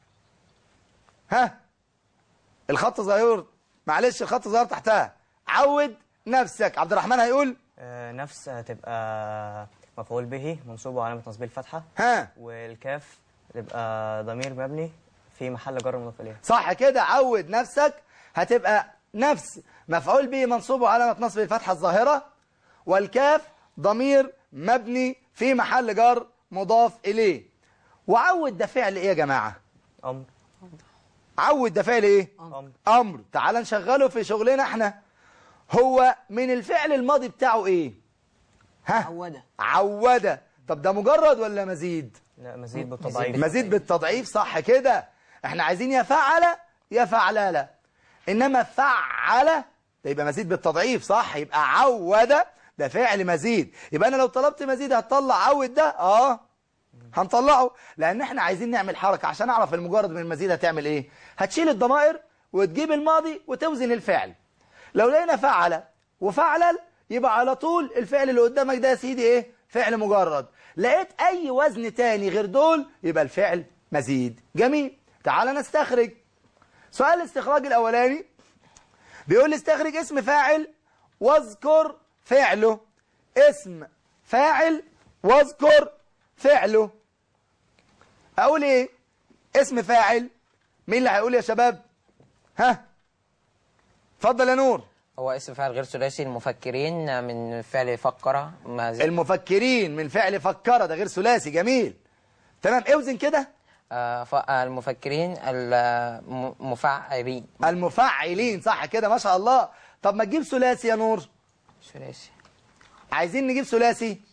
ها الخط ظاهر معلش الخط ظاهر تحتها عود نفسك عبد الرحمن هيقول آه، نفس هتبقى مفعول به منصوب وعلامة نصبه الفتحة ها والكاف تبقى ضمير مبني في محل جر مضاف إليه صح كده عود نفسك هتبقى نفس مفعول به منصوب وعلامة نصب الفتحة الظاهرة والكاف ضمير مبني في محل جر مضاف إليه وعود ده فعل إيه يا جماعة أمر عود ده فعل إيه أمر أمر تعال نشغله في شغلنا احنا هو من الفعل الماضي بتاعه إيه ها عوده عود طب ده مجرد ولا مزيد لا مزيد بالتضعيف مزيد بالتضعيف صح كده احنا عايزين يا فعل يا فعلالة انما فعل ده يبقى مزيد بالتضعيف صح يبقى عود ده ده فعل مزيد يبقى انا لو طلبت مزيد هتطلع عود ده اه هنطلعه لان احنا عايزين نعمل حركة عشان اعرف المجرد من المزيد هتعمل ايه هتشيل الضمائر وتجيب الماضي وتوزن الفعل لو لقينا فعل وفعلل يبقى على طول الفعل اللي قدامك ده يا سيدي ايه فعل مجرد لقيت اي وزن تاني غير دول يبقى الفعل مزيد جميل تعال نستخرج سؤال الاستخراج الاولاني بيقول لي استخرج اسم فاعل واذكر فعله اسم فاعل واذكر فعله اقول ايه اسم فاعل مين اللي هيقول يا شباب ها اتفضل يا نور هو اسم فاعل غير ثلاثي المفكرين من فعل فكر ما زال المفكرين من فعل فكر ده غير ثلاثي جميل تمام اوزن كده آه، ف- آه، المفكرين المفعلين المفعلين صح كده ما شاء الله طب ما تجيب ثلاثي يا نور ثلاثي عايزين نجيب ثلاثي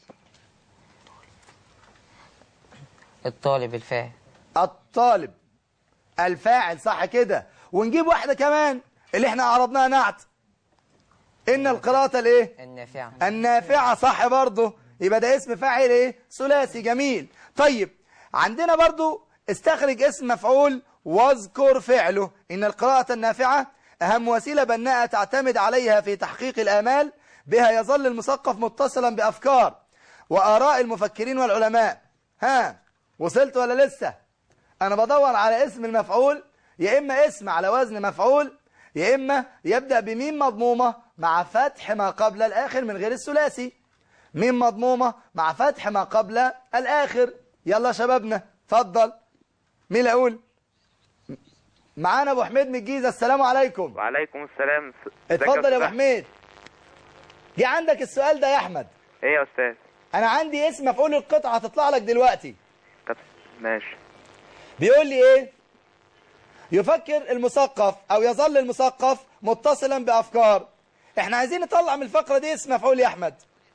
الطالب الفاعل الطالب الفاعل صح كده ونجيب واحدة كمان اللي احنا عرضناها نعت ان القراءة الايه النافعة النافعة صح برضه يبقى ده اسم فاعل ايه ثلاثي جميل طيب عندنا برضه استخرج اسم مفعول واذكر فعله ان القراءة النافعة اهم وسيلة بناءة تعتمد عليها في تحقيق الامال بها يظل المثقف متصلا بافكار واراء المفكرين والعلماء ها وصلت ولا لسه انا بدور على اسم المفعول يا اما اسم على وزن مفعول يا اما يبدأ بميم مضمومة مع فتح ما قبل الاخر من غير الثلاثي ميم مضمومة مع فتح ما قبل الاخر يلا شبابنا اتفضل مين اللي اقول معانا ابو حميد من الجيزة السلام عليكم وعليكم السلام س- ازيك اتفضل يا ابو أستاذ؟ حميد جه عندك السؤال ده يا احمد ايه يا استاذ انا عندي اسم مفعول القطعة هتطلع لك دلوقتي طب ماشي بيقول لي ايه يفكر المثقف او يظل المثقف متصلا بافكار احنا عايزين نطلع من الفقرة دي اسم مفعول يا احمد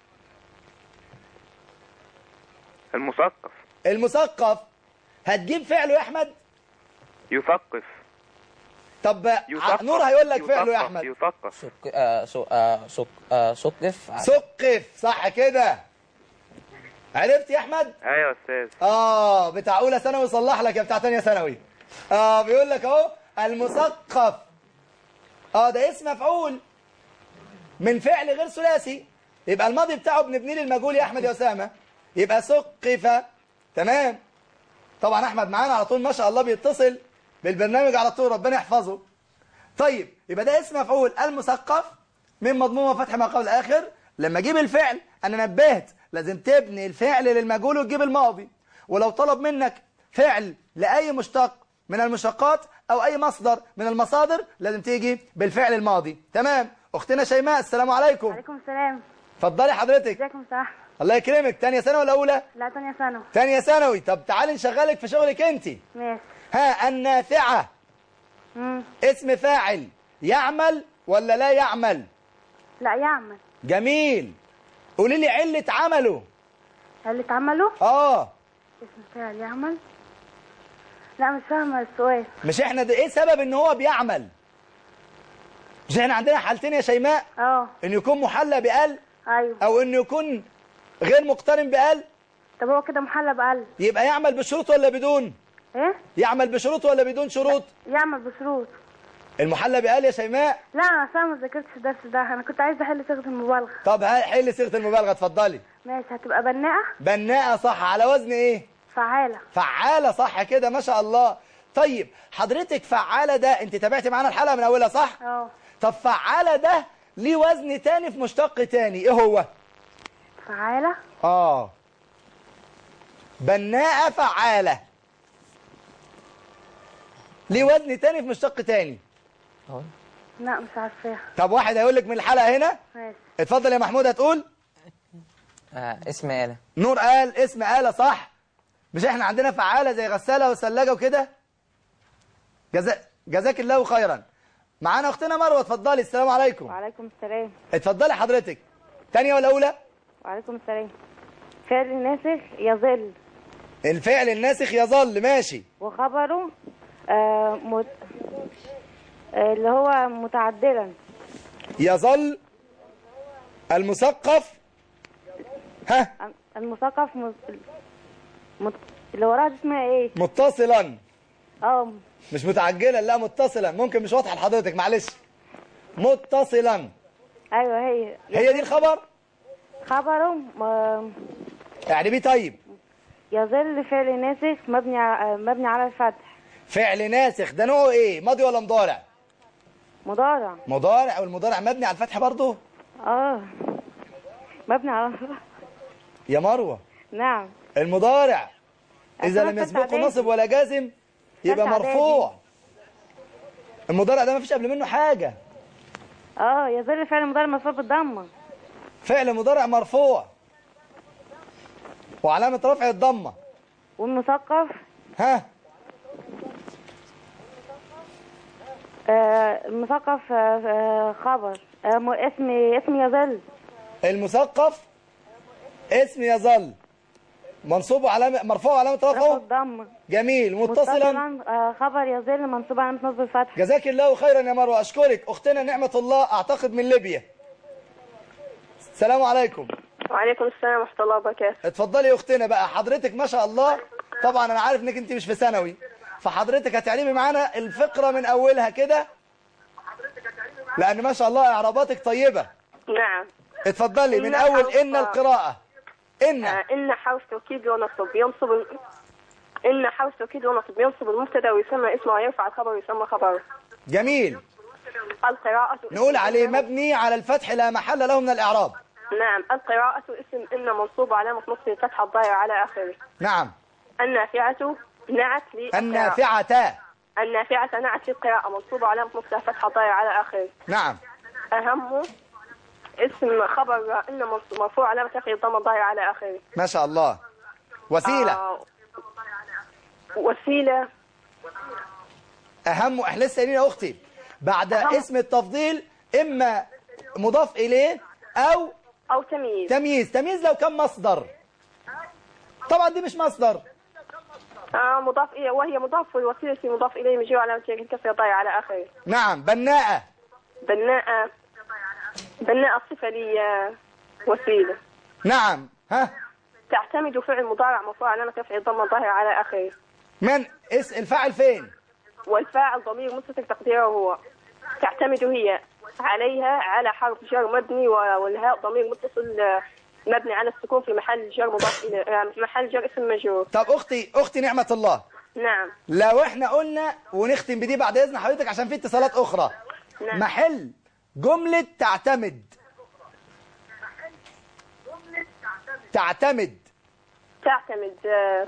المثقف المثقف هتجيب فعله يا احمد يثقف طب يثقف نور هيقول لك فعله يا يثقف- احمد يثقف سك... آه، سو... آه، سك... آه، سقف سقف صح كده عرفت يا احمد ايوه يا استاذ اه بتاع اولى ثانوي صلح لك يا بتاع ثانيه ثانوي اه بيقول لك اهو المثقف اه ده اسم مفعول من فعل غير ثلاثي يبقى الماضي بتاعه بنبني للمجهول يا احمد يا اسامه يبقى سقف تمام طبعا احمد معانا على طول ما شاء الله بيتصل بالبرنامج على طول ربنا يحفظه طيب يبقى ده اسم مفعول المثقف من مضمومه فتح ما قبل الاخر لما اجيب الفعل انا نبهت لازم تبني الفعل للمجهول وتجيب الماضي ولو طلب منك فعل لاي مشتق من المشتقات او اي مصدر من المصادر لازم تيجي بالفعل الماضي تمام اختنا شيماء السلام عليكم عليكم السلام اتفضلي حضرتك ازيكم يا أستاذ احمد الله يكرمك تانية ثانوي ولا اولى لا تانية ثانوي تانية ثانوي طب تعالي نشغلك في شغلك انت ماشي ها النافعه مم. اسم فاعل يعمل ولا لا يعمل لا يعمل جميل قولي لي علة عمله اللي اتعملوا اه اسم فاعل يعمل لا مش فاهمة السؤال مش احنا ده ايه سبب ان هو بيعمل مش احنا عندنا حالتين يا شيماء اه ان يكون محلى بقل ايوه او انه يكون غير مقترن بقل طب هو كده محلى بقلب يبقى يعمل بشروط ولا بدون ايه يعمل بشروط ولا بدون شروط يعمل بشروط المحلى بقل يا شيماء لا انا اصلا ما ذاكرتش الدرس ده انا كنت عايزه احل صيغه المبالغه طب ها- حل صيغه المبالغه اتفضلي ماشي هتبقى بناءه بناءه صح على وزن ايه فعاله فعالة صح كده ما شاء الله طيب حضرتك فعالة ده انت تابعتي معانا الحلقة من اولها صح اه طب فعالة ده ليه وزن تاني في مشتق تاني ايه هو فعاله اه بناءة فعالة ليه وزن تاني في مشتق تاني لا مش عارفاها طب واحد هيقول لك من الحلقة هنا ماشي اتفضل يا محمود هتقول آه، اسم آلة نور قال اسم آلة صح مش احنا عندنا فعالة زي غسالة وثلاجة وكده جزا... جزاك الله خيرا معانا اختنا مروة اتفضلي السلام عليكم وعليكم السلام اتفضلي حضرتك تانية ولا اولى وعليكم السلام فعل ناسخ يظل الفعل الناسخ يظل ماشي وخبره آه مت... آه اللي هو متعدلا يظل المثقف ها المثقف م... مت... اللي وراها دي اسمها ايه متصلا اه مش متعجلا لا متصلا ممكن مش واضحه لحضرتك معلش متصلا ايوه هي هي دي الخبر خبره م... يعني بيه طيب يظل فعل ناسخ مبني ع... مبني على الفتح فعل ناسخ ده نوعه ايه ماضي ولا مضارع مضارع مضارع والمضارع مبني على الفتح برضه اه مبني على يا مروه نعم المضارع اذا أصل لم أنا يسبقه إعدادي. نصب ولا جازم يبقى إعدادي. مرفوع المضارع ده ما فيش قبل منه حاجه اه يظل فعل مضارع مرفوع بالضمه فعل مضارع مرفوع وعلامه رفع الضمه والمثقف ها آه المثقف آه آه خبر آه م... اسم اسم يظل المثقف اسم يظل منصوب علامه مرفوع علامه رفع رفعه الضمه جميل متصلا متصلا آه خبر يظل منصوب على نصب الفتح جزاك الله خيرا يا مروه اشكرك اختنا نعمه الله اعتقد من ليبيا السلام عليكم وعليكم السلام ورحمة الله وبركاته اتفضلي يا اختنا بقى حضرتك ما شاء الله طبعا انا عارف انك انت مش في ثانوي فحضرتك هتعلمي معانا الفقره من اولها كده لان ما شاء الله اعراباتك طيبه نعم اتفضلي من إن اول حرف- ان القراءه ان آه إن حرف توكيد ونصب ينصب ال- إن حرف توكيد ونصب ينصب المبتدا ويسمى اسمه ويرفع الخبر ويسمى خبره جميل القراءة نقول اسم عليه إن- مبني على الفتح لا محل له من الاعراب نعم القراءة اسم إن منصوب علامة نصب الفتحة الضايع على آخره نعم النافعة نعت للقراءة النافعه النافعة نعت للقراءة منصوبة علامة نصبها فتحة ضايع على آخره نعم أهم اسم خبر إن منصوب مرفوع علامة رفعه الضمة ضايع على آخره ما شاء الله وسيله آه، وسيلة اهم احنا لسه قايلين يا اختي بعد أهم. اسم التفضيل اما مضاف اليه او أو تمييز تمييز تمييز لو كان مصدر طبعا دي مش مصدر آه مضاف إليه وهي مضاف والوسيلة مضاف إليه مجيء على الكسر ضايع على آخره نعم بناءة بناء بناء الصفة لي آه، وسيلة نعم ها تعتمد فعل مضارع مرفوع علامة رفع الضمة ظاهرة على آخره من اس الفاعل فين والفاعل ضمير مستتر تقديره هو تعتمد هي عليها على حرف جر مبني و- والهاء ضمير متصل آه، مبني على السكون في محل جر مضاف إلى آه، في محل جر اسم مجرور طب اختي اختي نعمة الله نعم لو احنا قلنا ونختم بدي بعد اذن حضرتك عشان في اتصالات اخرى نعم. محل جملة تعتمد تعتمد تعتمد آه،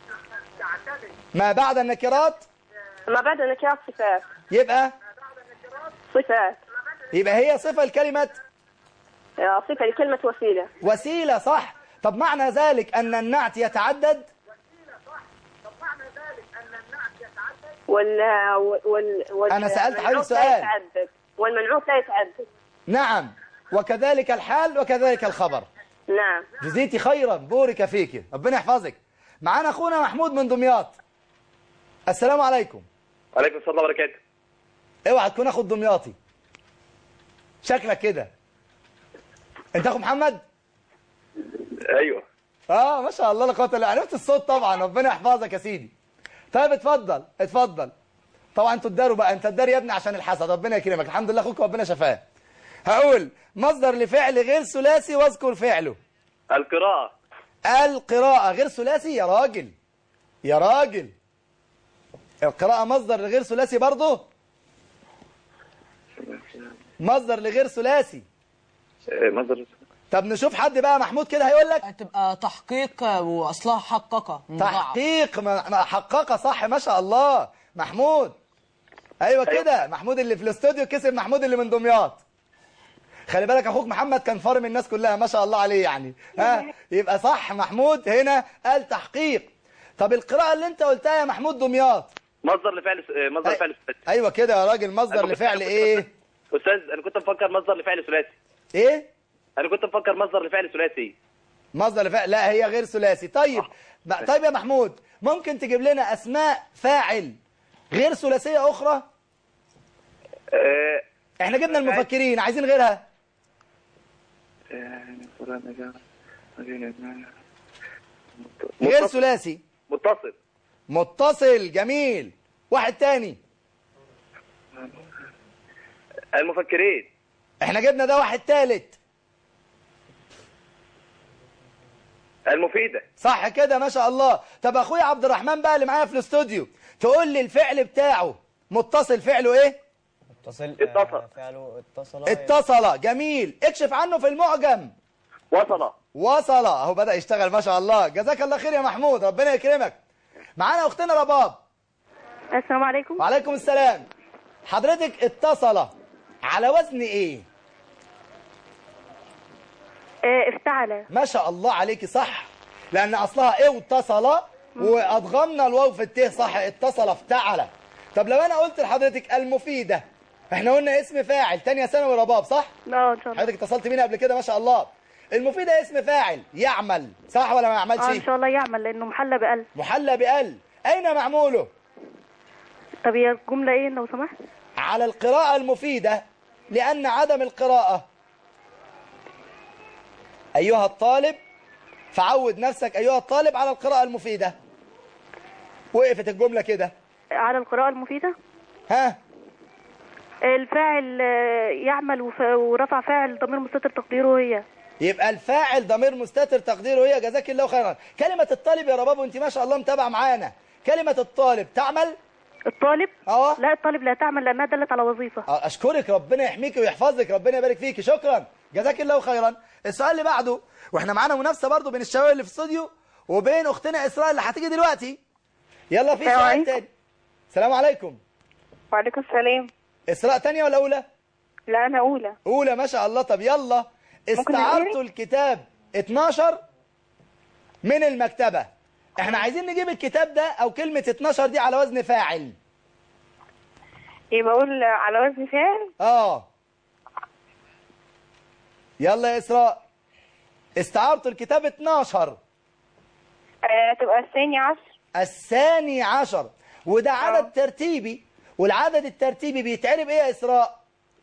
ما بعد النكرات ما بعد نكرات صفات يبقى صفات يبقى هي صفة لكلمة آه، صفة لكلمة وسيلة وسيلة صح طب معنى ذلك أن النعت يتعدد وال وال, وال أنا سألت حضرتك والمنعوت لا سؤال. يتعدد والمنعوت لا يتعدد نعم وكذلك الحال وكذلك الخبر نعم جزيتي خيرا بورك فيك ربنا يحفظك معانا أخونا محمود من دمياط السلام عليكم وعليكم السلام وبركاته اوعى تكون اخو دمياطي شكلك كده انت اخو محمد ايوه اه ما شاء الله لا قوه الا بالله. عرفت الصوت طبعا ربنا يحفظك يا سيدي طيب اتفضل اتفضل طبعا انتوا تداروا بقى انت تدار يا ابني عشان الحسد ربنا يكرمك الحمد لله اخوك ربنا شفاه هقول مصدر لفعل غير ثلاثي واذكر فعله القراءة القراءة غير ثلاثي يا راجل يا راجل القراءة مصدر لغير ثلاثي برضه مصدر لغير ثلاثي آه، مصدر طب نشوف حد بقى محمود كده هيقول لك هتبقى تحقيق واصلها حققه مضاعف. تحقيق ما ما حققها صح ما شاء الله محمود ايوه كده محمود اللي في الاستوديو كسب محمود اللي من دمياط خلي بالك اخوك محمد كان فارم الناس كلها ما شاء الله عليه يعني ها يبقى صح محمود هنا قال تحقيق طب القراءة اللي انت قلتها يا محمود دمياط مصدر لفعل آه، مصدر لفعل ثلاثي ايوه كده يا راجل مصدر أنا كنت- لفعل ايه استاذ انا كنت مفكر مصدر لفعل ثلاثي ايه انا كنت مفكر مصدر لفعل ثلاثي مصدر لفعل لا هي غير ثلاثي طيب بقى- طيب يا محمود ممكن تجيب لنا اسماء فاعل غير ثلاثية اخرى آه، احنا جبنا المفكرين عايزين غيرها آه، غير متصل. ثلاثي متصل متصل جميل واحد تاني المفكرين احنا جبنا ده واحد تالت المفيدة صح كده ما شاء الله طب اخويا عبد الرحمن بقى اللي معايا في الاستوديو تقول لي الفعل بتاعه متصل فعله ايه اتصل اتصل. آه، فعله اتصل اتصل جميل اكشف عنه في المعجم وصل وصل اهو بدأ يشتغل ما شاء الله جزاك الله خير يا محمود ربنا يكرمك معانا اختنا رباب السلام عليكم وعليكم السلام حضرتك اتصل على وزن ايه آه، افتعل ما شاء الله عليكي صح لان اصلها ايه واتصل وادغمنا الواو في الته صح اتصل افتعل طب لو انا قلت لحضرتك المفيده احنا قلنا اسم فاعل تانية ثانوي رباب صح اه ان شاء الله حضرتك اتصلت بينا قبل كده ما شاء الله المفيده اسم فاعل يعمل صح ولا ما اه يعملش ان شاء الله يعمل لانه محلى بقلب محلى بال اين معموله طب هي الجمله ايه لو سمحت على القراءة المفيدة لأن عدم القراءة أيها الطالب فعود نفسك أيها الطالب على القراءة المفيدة وقفت الجملة كده على القراءه المفيده ها الفاعل آه، يعمل وف- ورفع فاعل ضمير مستتر تقديره هي يبقى الفاعل ضمير مستتر تقديره هي جزاك الله خيرا كلمة الطالب يا رباب وانت ما شاء الله متابع معانا كلمة الطالب تعمل الطالب اه لا الطالب لا تعمل لانها دلت على وظيفه آه، اشكرك ربنا يحميك ويحفظك ربنا يبارك فيك شكرا جزاك الله خيرا السؤال اللي بعده واحنا معانا منافسه برضو بين الشباب اللي في الاستوديو وبين اختنا اسراء اللي هتيجي دلوقتي يلا في السلام سؤال عليكم. تاني السلام عليكم وعليكم السلام اسراء تانية ولا اولى لا انا اولى اولى ما شاء الله طب يلا استعرتوا نقول؟ الكتاب 12 من المكتبه احنا عايزين نجيب الكتاب ده او كلمه 12 دي على وزن فاعل يبقى اقول على وزن فعل اه يلا يا اسراء استعرتوا الكتاب 12 آه تبقى الثاني عشر الثاني عشر وده عدد ترتيبي والعدد الترتيبي بيتعرب ايه يا اسراء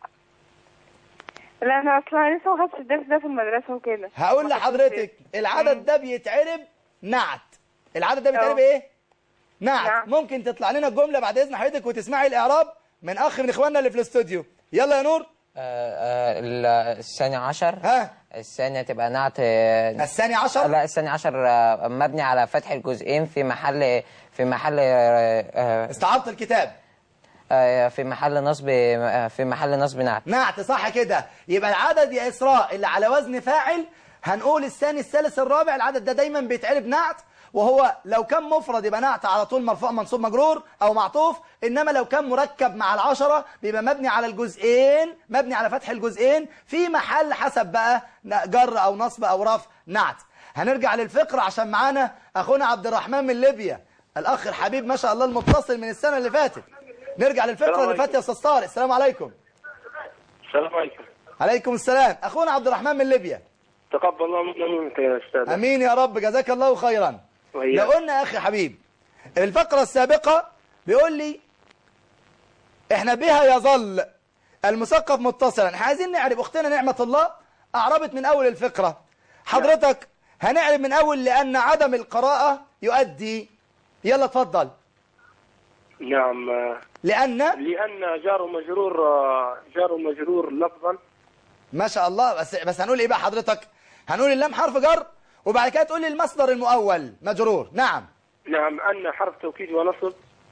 لا انا اصلا لسه ما خدتش الدرس ده في المدرسه وكده هقول ما خدتوش لحضرتك فيه. العدد ده بيتعرب نعت العدد ده بيتعرب أه. ايه نعت نعم. ممكن تطلع لنا الجمله بعد اذن حضرتك وتسمعي الاعراب من اخ من اخواننا اللي في الاستوديو يلا يا نور آه، آه، ال- الثاني عشر ها الثانية تبقى نعت آه، الثاني عشر لا الثاني عشر آه، مبني على فتح الجزئين في محل في محل آه، آه، استعرضت الكتاب آه، في محل نصب آه، في محل نصب نعت نعت صح كده يبقى العدد يا إسراء اللي على وزن فاعل هنقول الثاني الثالث الرابع العدد ده دايما بيتعرب نعت وهو لو كان مفرد يبقى نعت على طول مرفوع منصوب مجرور أو معطوف إنما لو كان مركب مع العشرة بيبقى مبني على الجزئين مبني على فتح الجزئين في محل حسب بقى جر أو نصب أو رفع نعت هنرجع للفقرة عشان معانا أخونا عبد الرحمن من ليبيا الأخ الحبيب ما شاء الله المتصل من السنة اللي فاتت نرجع للفقرة السلام اللي فاتت يا أستاذ طارق السلام عليكم السلام عليكم عليكم السلام اخونا عبد الرحمن من ليبيا تقبل الله منا ومنك يا استاذ امين يا رب جزاك الله خيرا وإياك. لو قلنا يا اخي حبيب الفقره السابقه بيقول لي احنا بها يظل المثقف متصلا احنا عايزين نعرف اختنا نعمه الله اعربت من اول الفقره حضرتك هنعرف من اول لان عدم القراءه يؤدي يلا اتفضل نعم آه، لان لان جار ومجرور آه، جار ومجرور لفظا ما شاء الله بس بس هنقول ايه بقى حضرتك هنقول اللام حرف جر وبعد كده تقول لي المصدر المؤول مجرور نعم نعم ان حرف توكيد ونصب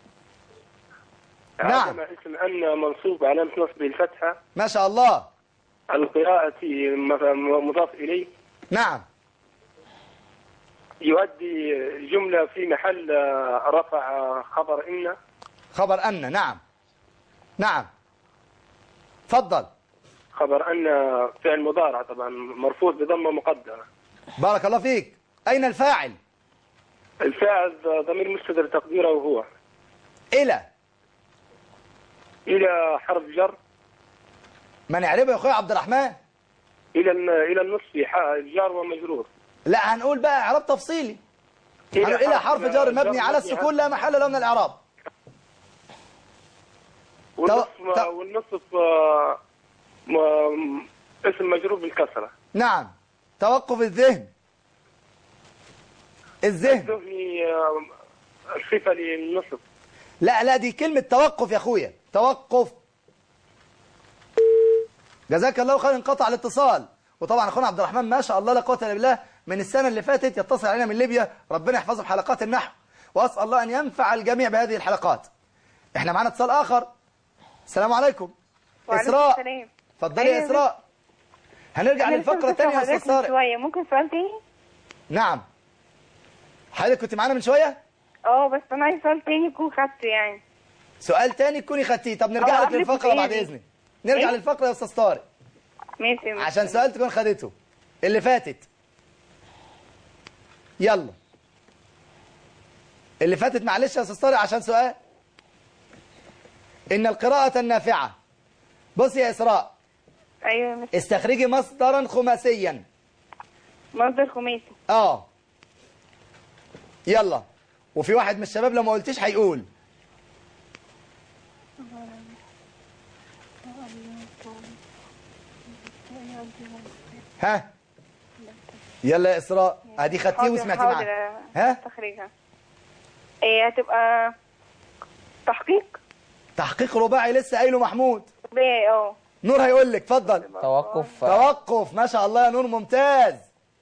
نعم. عدم اسم ان منصوب علامه نصبه الفتحه ما شاء الله القراءة م- مضاف إليه نعم يؤدي جملة في محل آه، رفع آه، خبر إن خبر أن نعم نعم تفضل خبر أن فعل مضارع طبعا مرفوع بضمة مقدرة بارك الله فيك أين الفاعل الفاعل ضمير مستتر تقديره هو إلى إلى حرف جر ما نعربه يا أخويا عبد الرحمن إلى الن- إلى النصف ح- جار ومجرور لا هنقول بقى إعراب تفصيلي هنقول إلى حرف جر مبني على السكون لا محل له من الإعراب والنصف تو- والنصف آه، م- اسم مجرور بالكسرة نعم توقف الذهن الذهن الذهني آه، الصفة للنصب لا لا دي كلمة توقف يا اخويا توقف جزاك الله خير انقطع الاتصال وطبعا اخونا عبد الرحمن ما شاء الله لا قوه الا بالله من السنه اللي فاتت يتصل علينا من ليبيا ربنا يحفظه في حلقات النحو واسال الله ان ينفع الجميع بهذه الحلقات احنا معانا اتصال اخر السلام عليكم وعليكم اسراء السلام. اتفضلي يا أيوة. اسراء هنرجع أنا للفقره لسه الثانيه يا حضرتك استاذ من طارق شوية ممكن سؤال تاني؟ نعم حضرتك كنت معانا من شويه اه بس أنا عايز سؤال تاني يكون خدته يعني سؤال تاني تكوني خدتيه طب نرجع أه، لك قبل للفقره بعد السؤال. اذنك نرجع إيه؟ للفقره يا استاذ طارق ماشي ماشي. عشان سؤال تكون خدته اللي فاتت يلا اللي فاتت معلش يا استاذ طارق عشان سؤال ان القراءة النافعة بصي يا اسراء أيوة ماشي. استخرجي مصدرا خماسيا مصدر خماسي اه يلا وفي واحد من الشباب لو ما قلتيش هيقول ها يلا يا اسراء ادي خدتيه حاضر، وسمعتيه حاضر، معايا ها تخريجها ايه هتبقى تحقيق تحقيق رباعي لسه قايله محمود بيه اه نور هيقول لك اتفضل توقف توقف ما شاء الله يا نور ممتاز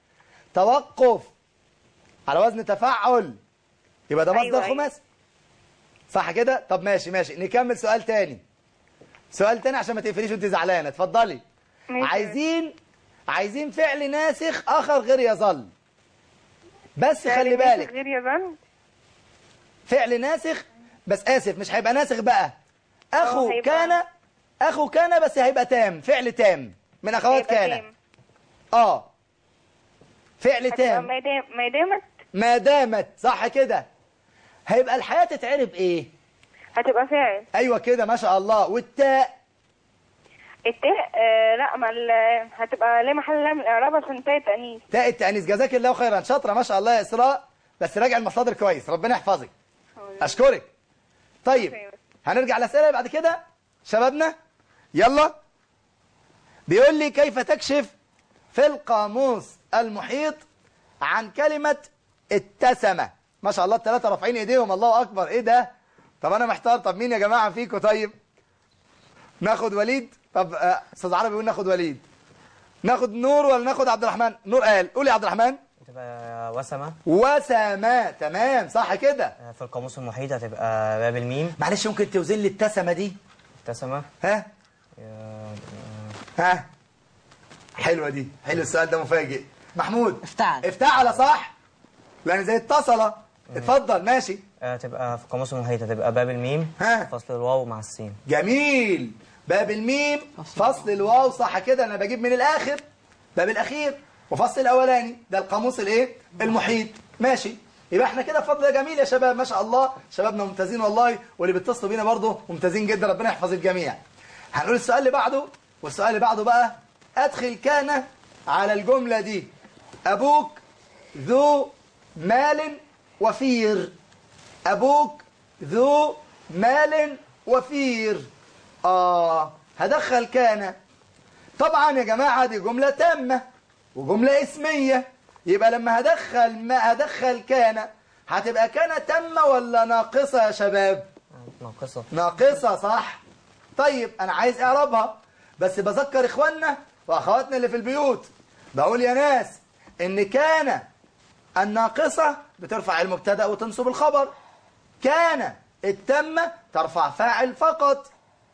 توقف على وزن تفعل يبقى ده مصدر أيوة، أيوة. خماسي صح كده طب ماشي ماشي نكمل سؤال تاني سؤال تاني عشان ما تقفليش وانت زعلانه اتفضلي ماشي. عايزين عايزين فعل ناسخ اخر غير يظل بس خلي فعل بالك غير يظن فعل ناسخ بس اسف مش هيبقى ناسخ بقى اخو هيبقى- كان اخو كان بس هيبقى تام فعل تام من اخوات هيبقى كان تام. اه فعل هتبقى تام ما دام ما دامت ما دامت صح كده هيبقى الحياة تتعرب ايه هتبقى فاعل ايوه كده ما شاء الله والتاء التاء آه لا ما ال- هتبقى لا محل لها من الاعراب عشان تاء تانيث تاء التأنيث جزاك الله خيرا شاطرة ما شاء الله يا إسراء بس راجع المصادر كويس ربنا يحفظك أشكرك طيب هنرجع للأسئلة بعد كده شبابنا يلا بيقول لي كيف تكشف في القاموس المحيط عن كلمة اتسم ما شاء الله الثلاثة رافعين ايديهم الله أكبر ايه ده طب أنا محتار طب مين يا جماعة فيكم طيب ناخد وليد طب آه، أستاذ عربي بيقول ناخد وليد ناخد نور ولا ناخد عبد الرحمن نور قال قول يا عبد الرحمن تبقى وسمة وسما تمام صح كده آه، في القاموس المحيط هتبقى باب الميم معلش ممكن توزن لي التسمه دي ابتسمة ها آه، ها حلوه دي حلو السؤال ده مفاجئ محمود افتعل افتعل صح لان زي اتصل اتفضل ماشي آه، تبقى في القاموس المحيط هتبقى باب الميم ها. فصل الواو مع السين جميل باب الميم فصل الواو صح كده انا بجيب من الاخر باب الاخير وفصل الاولاني ده القاموس الايه المحيط ماشي يبقى احنا كده فضل جميل يا شباب ما شاء الله شبابنا ممتازين والله واللي بيتصلوا بينا برضه ممتازين جدا ربنا يحفظ الجميع هنقول السؤال اللي بعده والسؤال اللي بعده بقى ادخل كان على الجمله دي ابوك ذو مال وفير أبوك ذو مال وفير آه هدخل كان طبعا يا جماعة دي جملة تامة وجملة اسمية يبقى لما هدخل ما هدخل كان هتبقى كان تامة ولا ناقصة يا شباب ناقصة ناقصة صح طيب أنا عايز إعرابها بس بذكر إخواننا وأخواتنا اللي في البيوت بقول يا ناس إن كان الناقصة بترفع المبتدأ وتنصب الخبر كان التامة ترفع فاعل فقط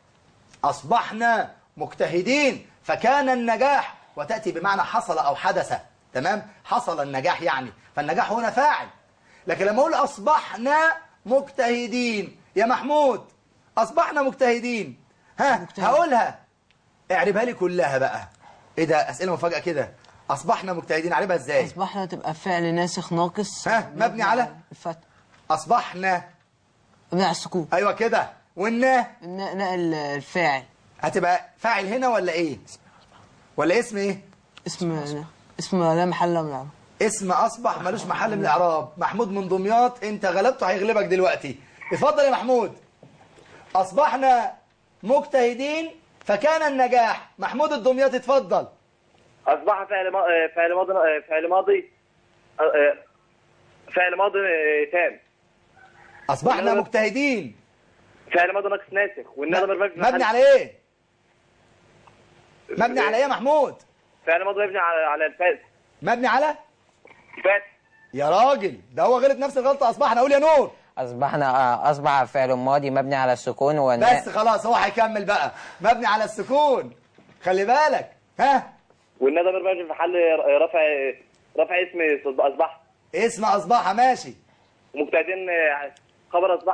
أصبحنا مجتهدين فكان النجاح وتأتي بمعنى حصل أو حدث تمام حصل النجاح يعني فالنجاح هنا فاعل لكن لما أقول أصبحنا مجتهدين يا محمود أصبحنا مجتهدين ها هقولها اعربها لي كلها بقى ايه ده اسئله مفاجاه كده اصبحنا مجتهدين اعربها ازاي أصبحنا تبقى فعل ناسخ ناقص ها مبني على الفتح اصبحنا مبني على السكون ايوه كده والنا ن- نقل الفاعل هتبقى فاعل هنا ولا ايه ولا اسم ايه اسم اسم لا محل له من الإعراب. اسم اصبح ملوش محل من الاعراب محمود من دمياط انت غلبته هيغلبك دلوقتي اتفضل يا محمود اصبحنا مجتهدين فكان النجاح محمود الدمياطي اتفضل أصبح فعل ما... آه، فعل ماضي آه، فعل ماضي آه، آه، فعل ماضي آه، تام اصبحنا والندى- مجتهدين فعل ماضي ناقص ناسخ والندى مبني في مبني محل- على ايه مبني على ايه يا محمود فعل ماضي مبني على على الفاس مبني على فاس يا راجل ده هو غلط نفس الغلطه اصبحنا اقول يا نور أصبحنا آه، أصبح فعل ماضي مبني على السكون والناء بس خلاص هو هيكمل بقى مبني على السكون خلي بالك ها والندى مبني في محل رفع رفع اسم اصبح اسم اصبح ماشي ومجتهدين آه، خبر اصبح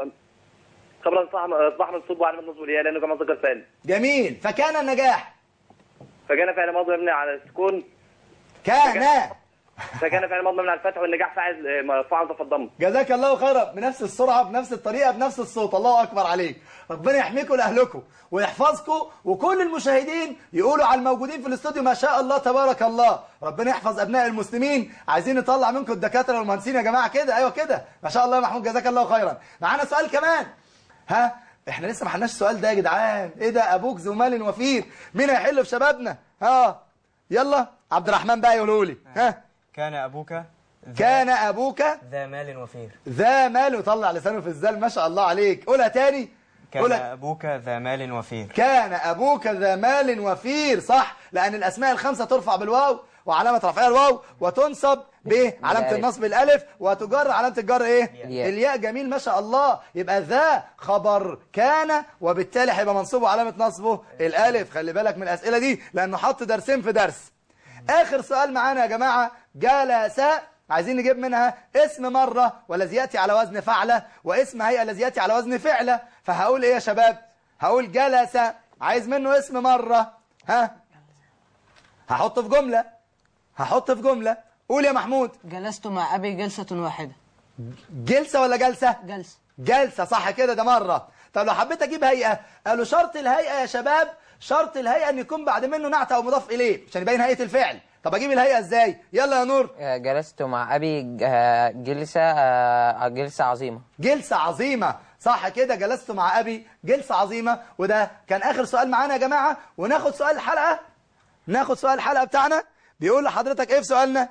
خبر اصبح اصبح منصوب وعلامه نصب الياء لانه كما ذكر سالم جميل فكان النجاح فكان فعل ماضي مبني على السكون كان فكان فعل ماضي مبني على الفتح والنجاح فاعل آه، مرفوع في الضم جزاك الله خيرا بنفس السرعه بنفس الطريقه بنفس الصوت الله اكبر عليك ربنا يحميكم لاهلكم ويحفظكم وكل المشاهدين يقولوا على الموجودين في الاستوديو ما شاء الله تبارك الله ربنا يحفظ ابناء المسلمين عايزين نطلع منكم الدكاتره والمهندسين يا جماعه كده ايوه كده ما شاء الله يا محمود جزاك الله خيرا معانا سؤال كمان ها احنا لسه ما حلناش السؤال ده يا جدعان ايه ده ابوك ذو مال وفير مين هيحل في شبابنا ها يلا عبد الرحمن بقى يقولوا لي ها كان أبوك ذا- كان ابوك ذا مال وفير ذا مال وطلع لسانه في الزال ما شاء الله عليك قولها تاني كان قولها أبوك ذا مال وفير كان أبوك ذا مال وفير صح لأن الأسماء الخمسة ترفع بالواو وعلامة رفعها الواو وتنصب بعلامة بالألف. النصب الألف وتجر علامة الجر إيه الياء. الياء جميل ما شاء الله يبقى ذا خبر كان وبالتالي هيبقى منصوب وعلامة نصبه الألف خلي بالك من الأسئلة دي لأنه حط درسين في درس آخر سؤال معانا يا جماعة جلس عايزين نجيب منها اسم مرة والذي يأتي على وزن فعلة واسم هيئة الذي يأتي على وزن فعلة فهقول ايه يا شباب هقول جلس عايز منه اسم مرة ها هحطه في جملة هحطه في جملة قول يا محمود جلست مع أبي جلسة واحدة جلسة ولا جلسة جلسة جلسة صح كده ده مرة طب لو حبيت اجيب هيئة قالوا شرط الهيئة يا شباب شرط الهيئة ان يكون بعد منه نعت او مضاف اليه عشان يبين هيئة الفعل طب اجيب الهيئة ازاي يلا يا نور آه، جلست مع أبي ج- آه، جلسة آه، جلسة عظيمة جلسة عظيمة صح كده جلست مع أبي جلسة عظيمة وده كان آخر سؤال معانا يا جماعة وناخد سؤال الحلقة ناخد سؤال الحلقة بتاعنا بيقول لحضرتك إيه في سؤالنا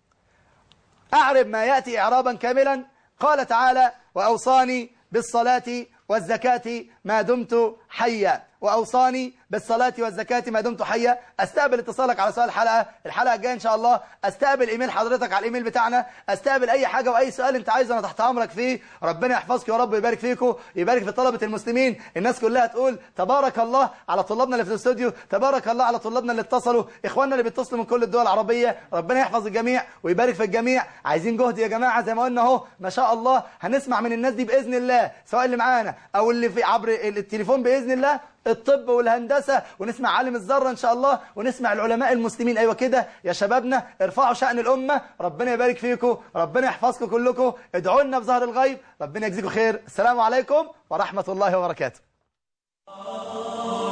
أعرب ما يأتي إعرابا كاملا قال تعالى وأوصاني بالصلاة والزكاة ما دمت حيا وأوصاني بالصلاة والزكاة ما دمت حيا استقبل اتصالك على سؤال الحلقة الحلقة الجاية إن شاء الله استقبل إيميل حضرتك على الإيميل بتاعنا استقبل أي حاجة وأي سؤال أنت عايزه أنا تحت أمرك فيه ربنا يحفظك يا رب ويبارك فيكم يبارك في طلبة المسلمين الناس كلها تقول تبارك الله على طلابنا اللي في الاستوديو تبارك الله على طلابنا اللي اتصلوا إخواننا اللي بيتصلوا من كل الدول العربية ربنا يحفظ الجميع ويبارك في الجميع عايزين جهد يا جماعة زي ما قلنا اهو ما شاء الله هنسمع من الناس دي بإذن الله سواء اللي معانا أو اللي في عبر التليفون بإذن الله الطب والهندسة ونسمع عالم الذرة إن شاء الله ونسمع العلماء المسلمين أيوة كده يا شبابنا ارفعوا شأن الأمة ربنا يبارك فيكم ربنا يحفظكم كلكم ادعوا لنا بظهر الغيب ربنا يجزيكم خير السلام عليكم ورحمة الله وبركاته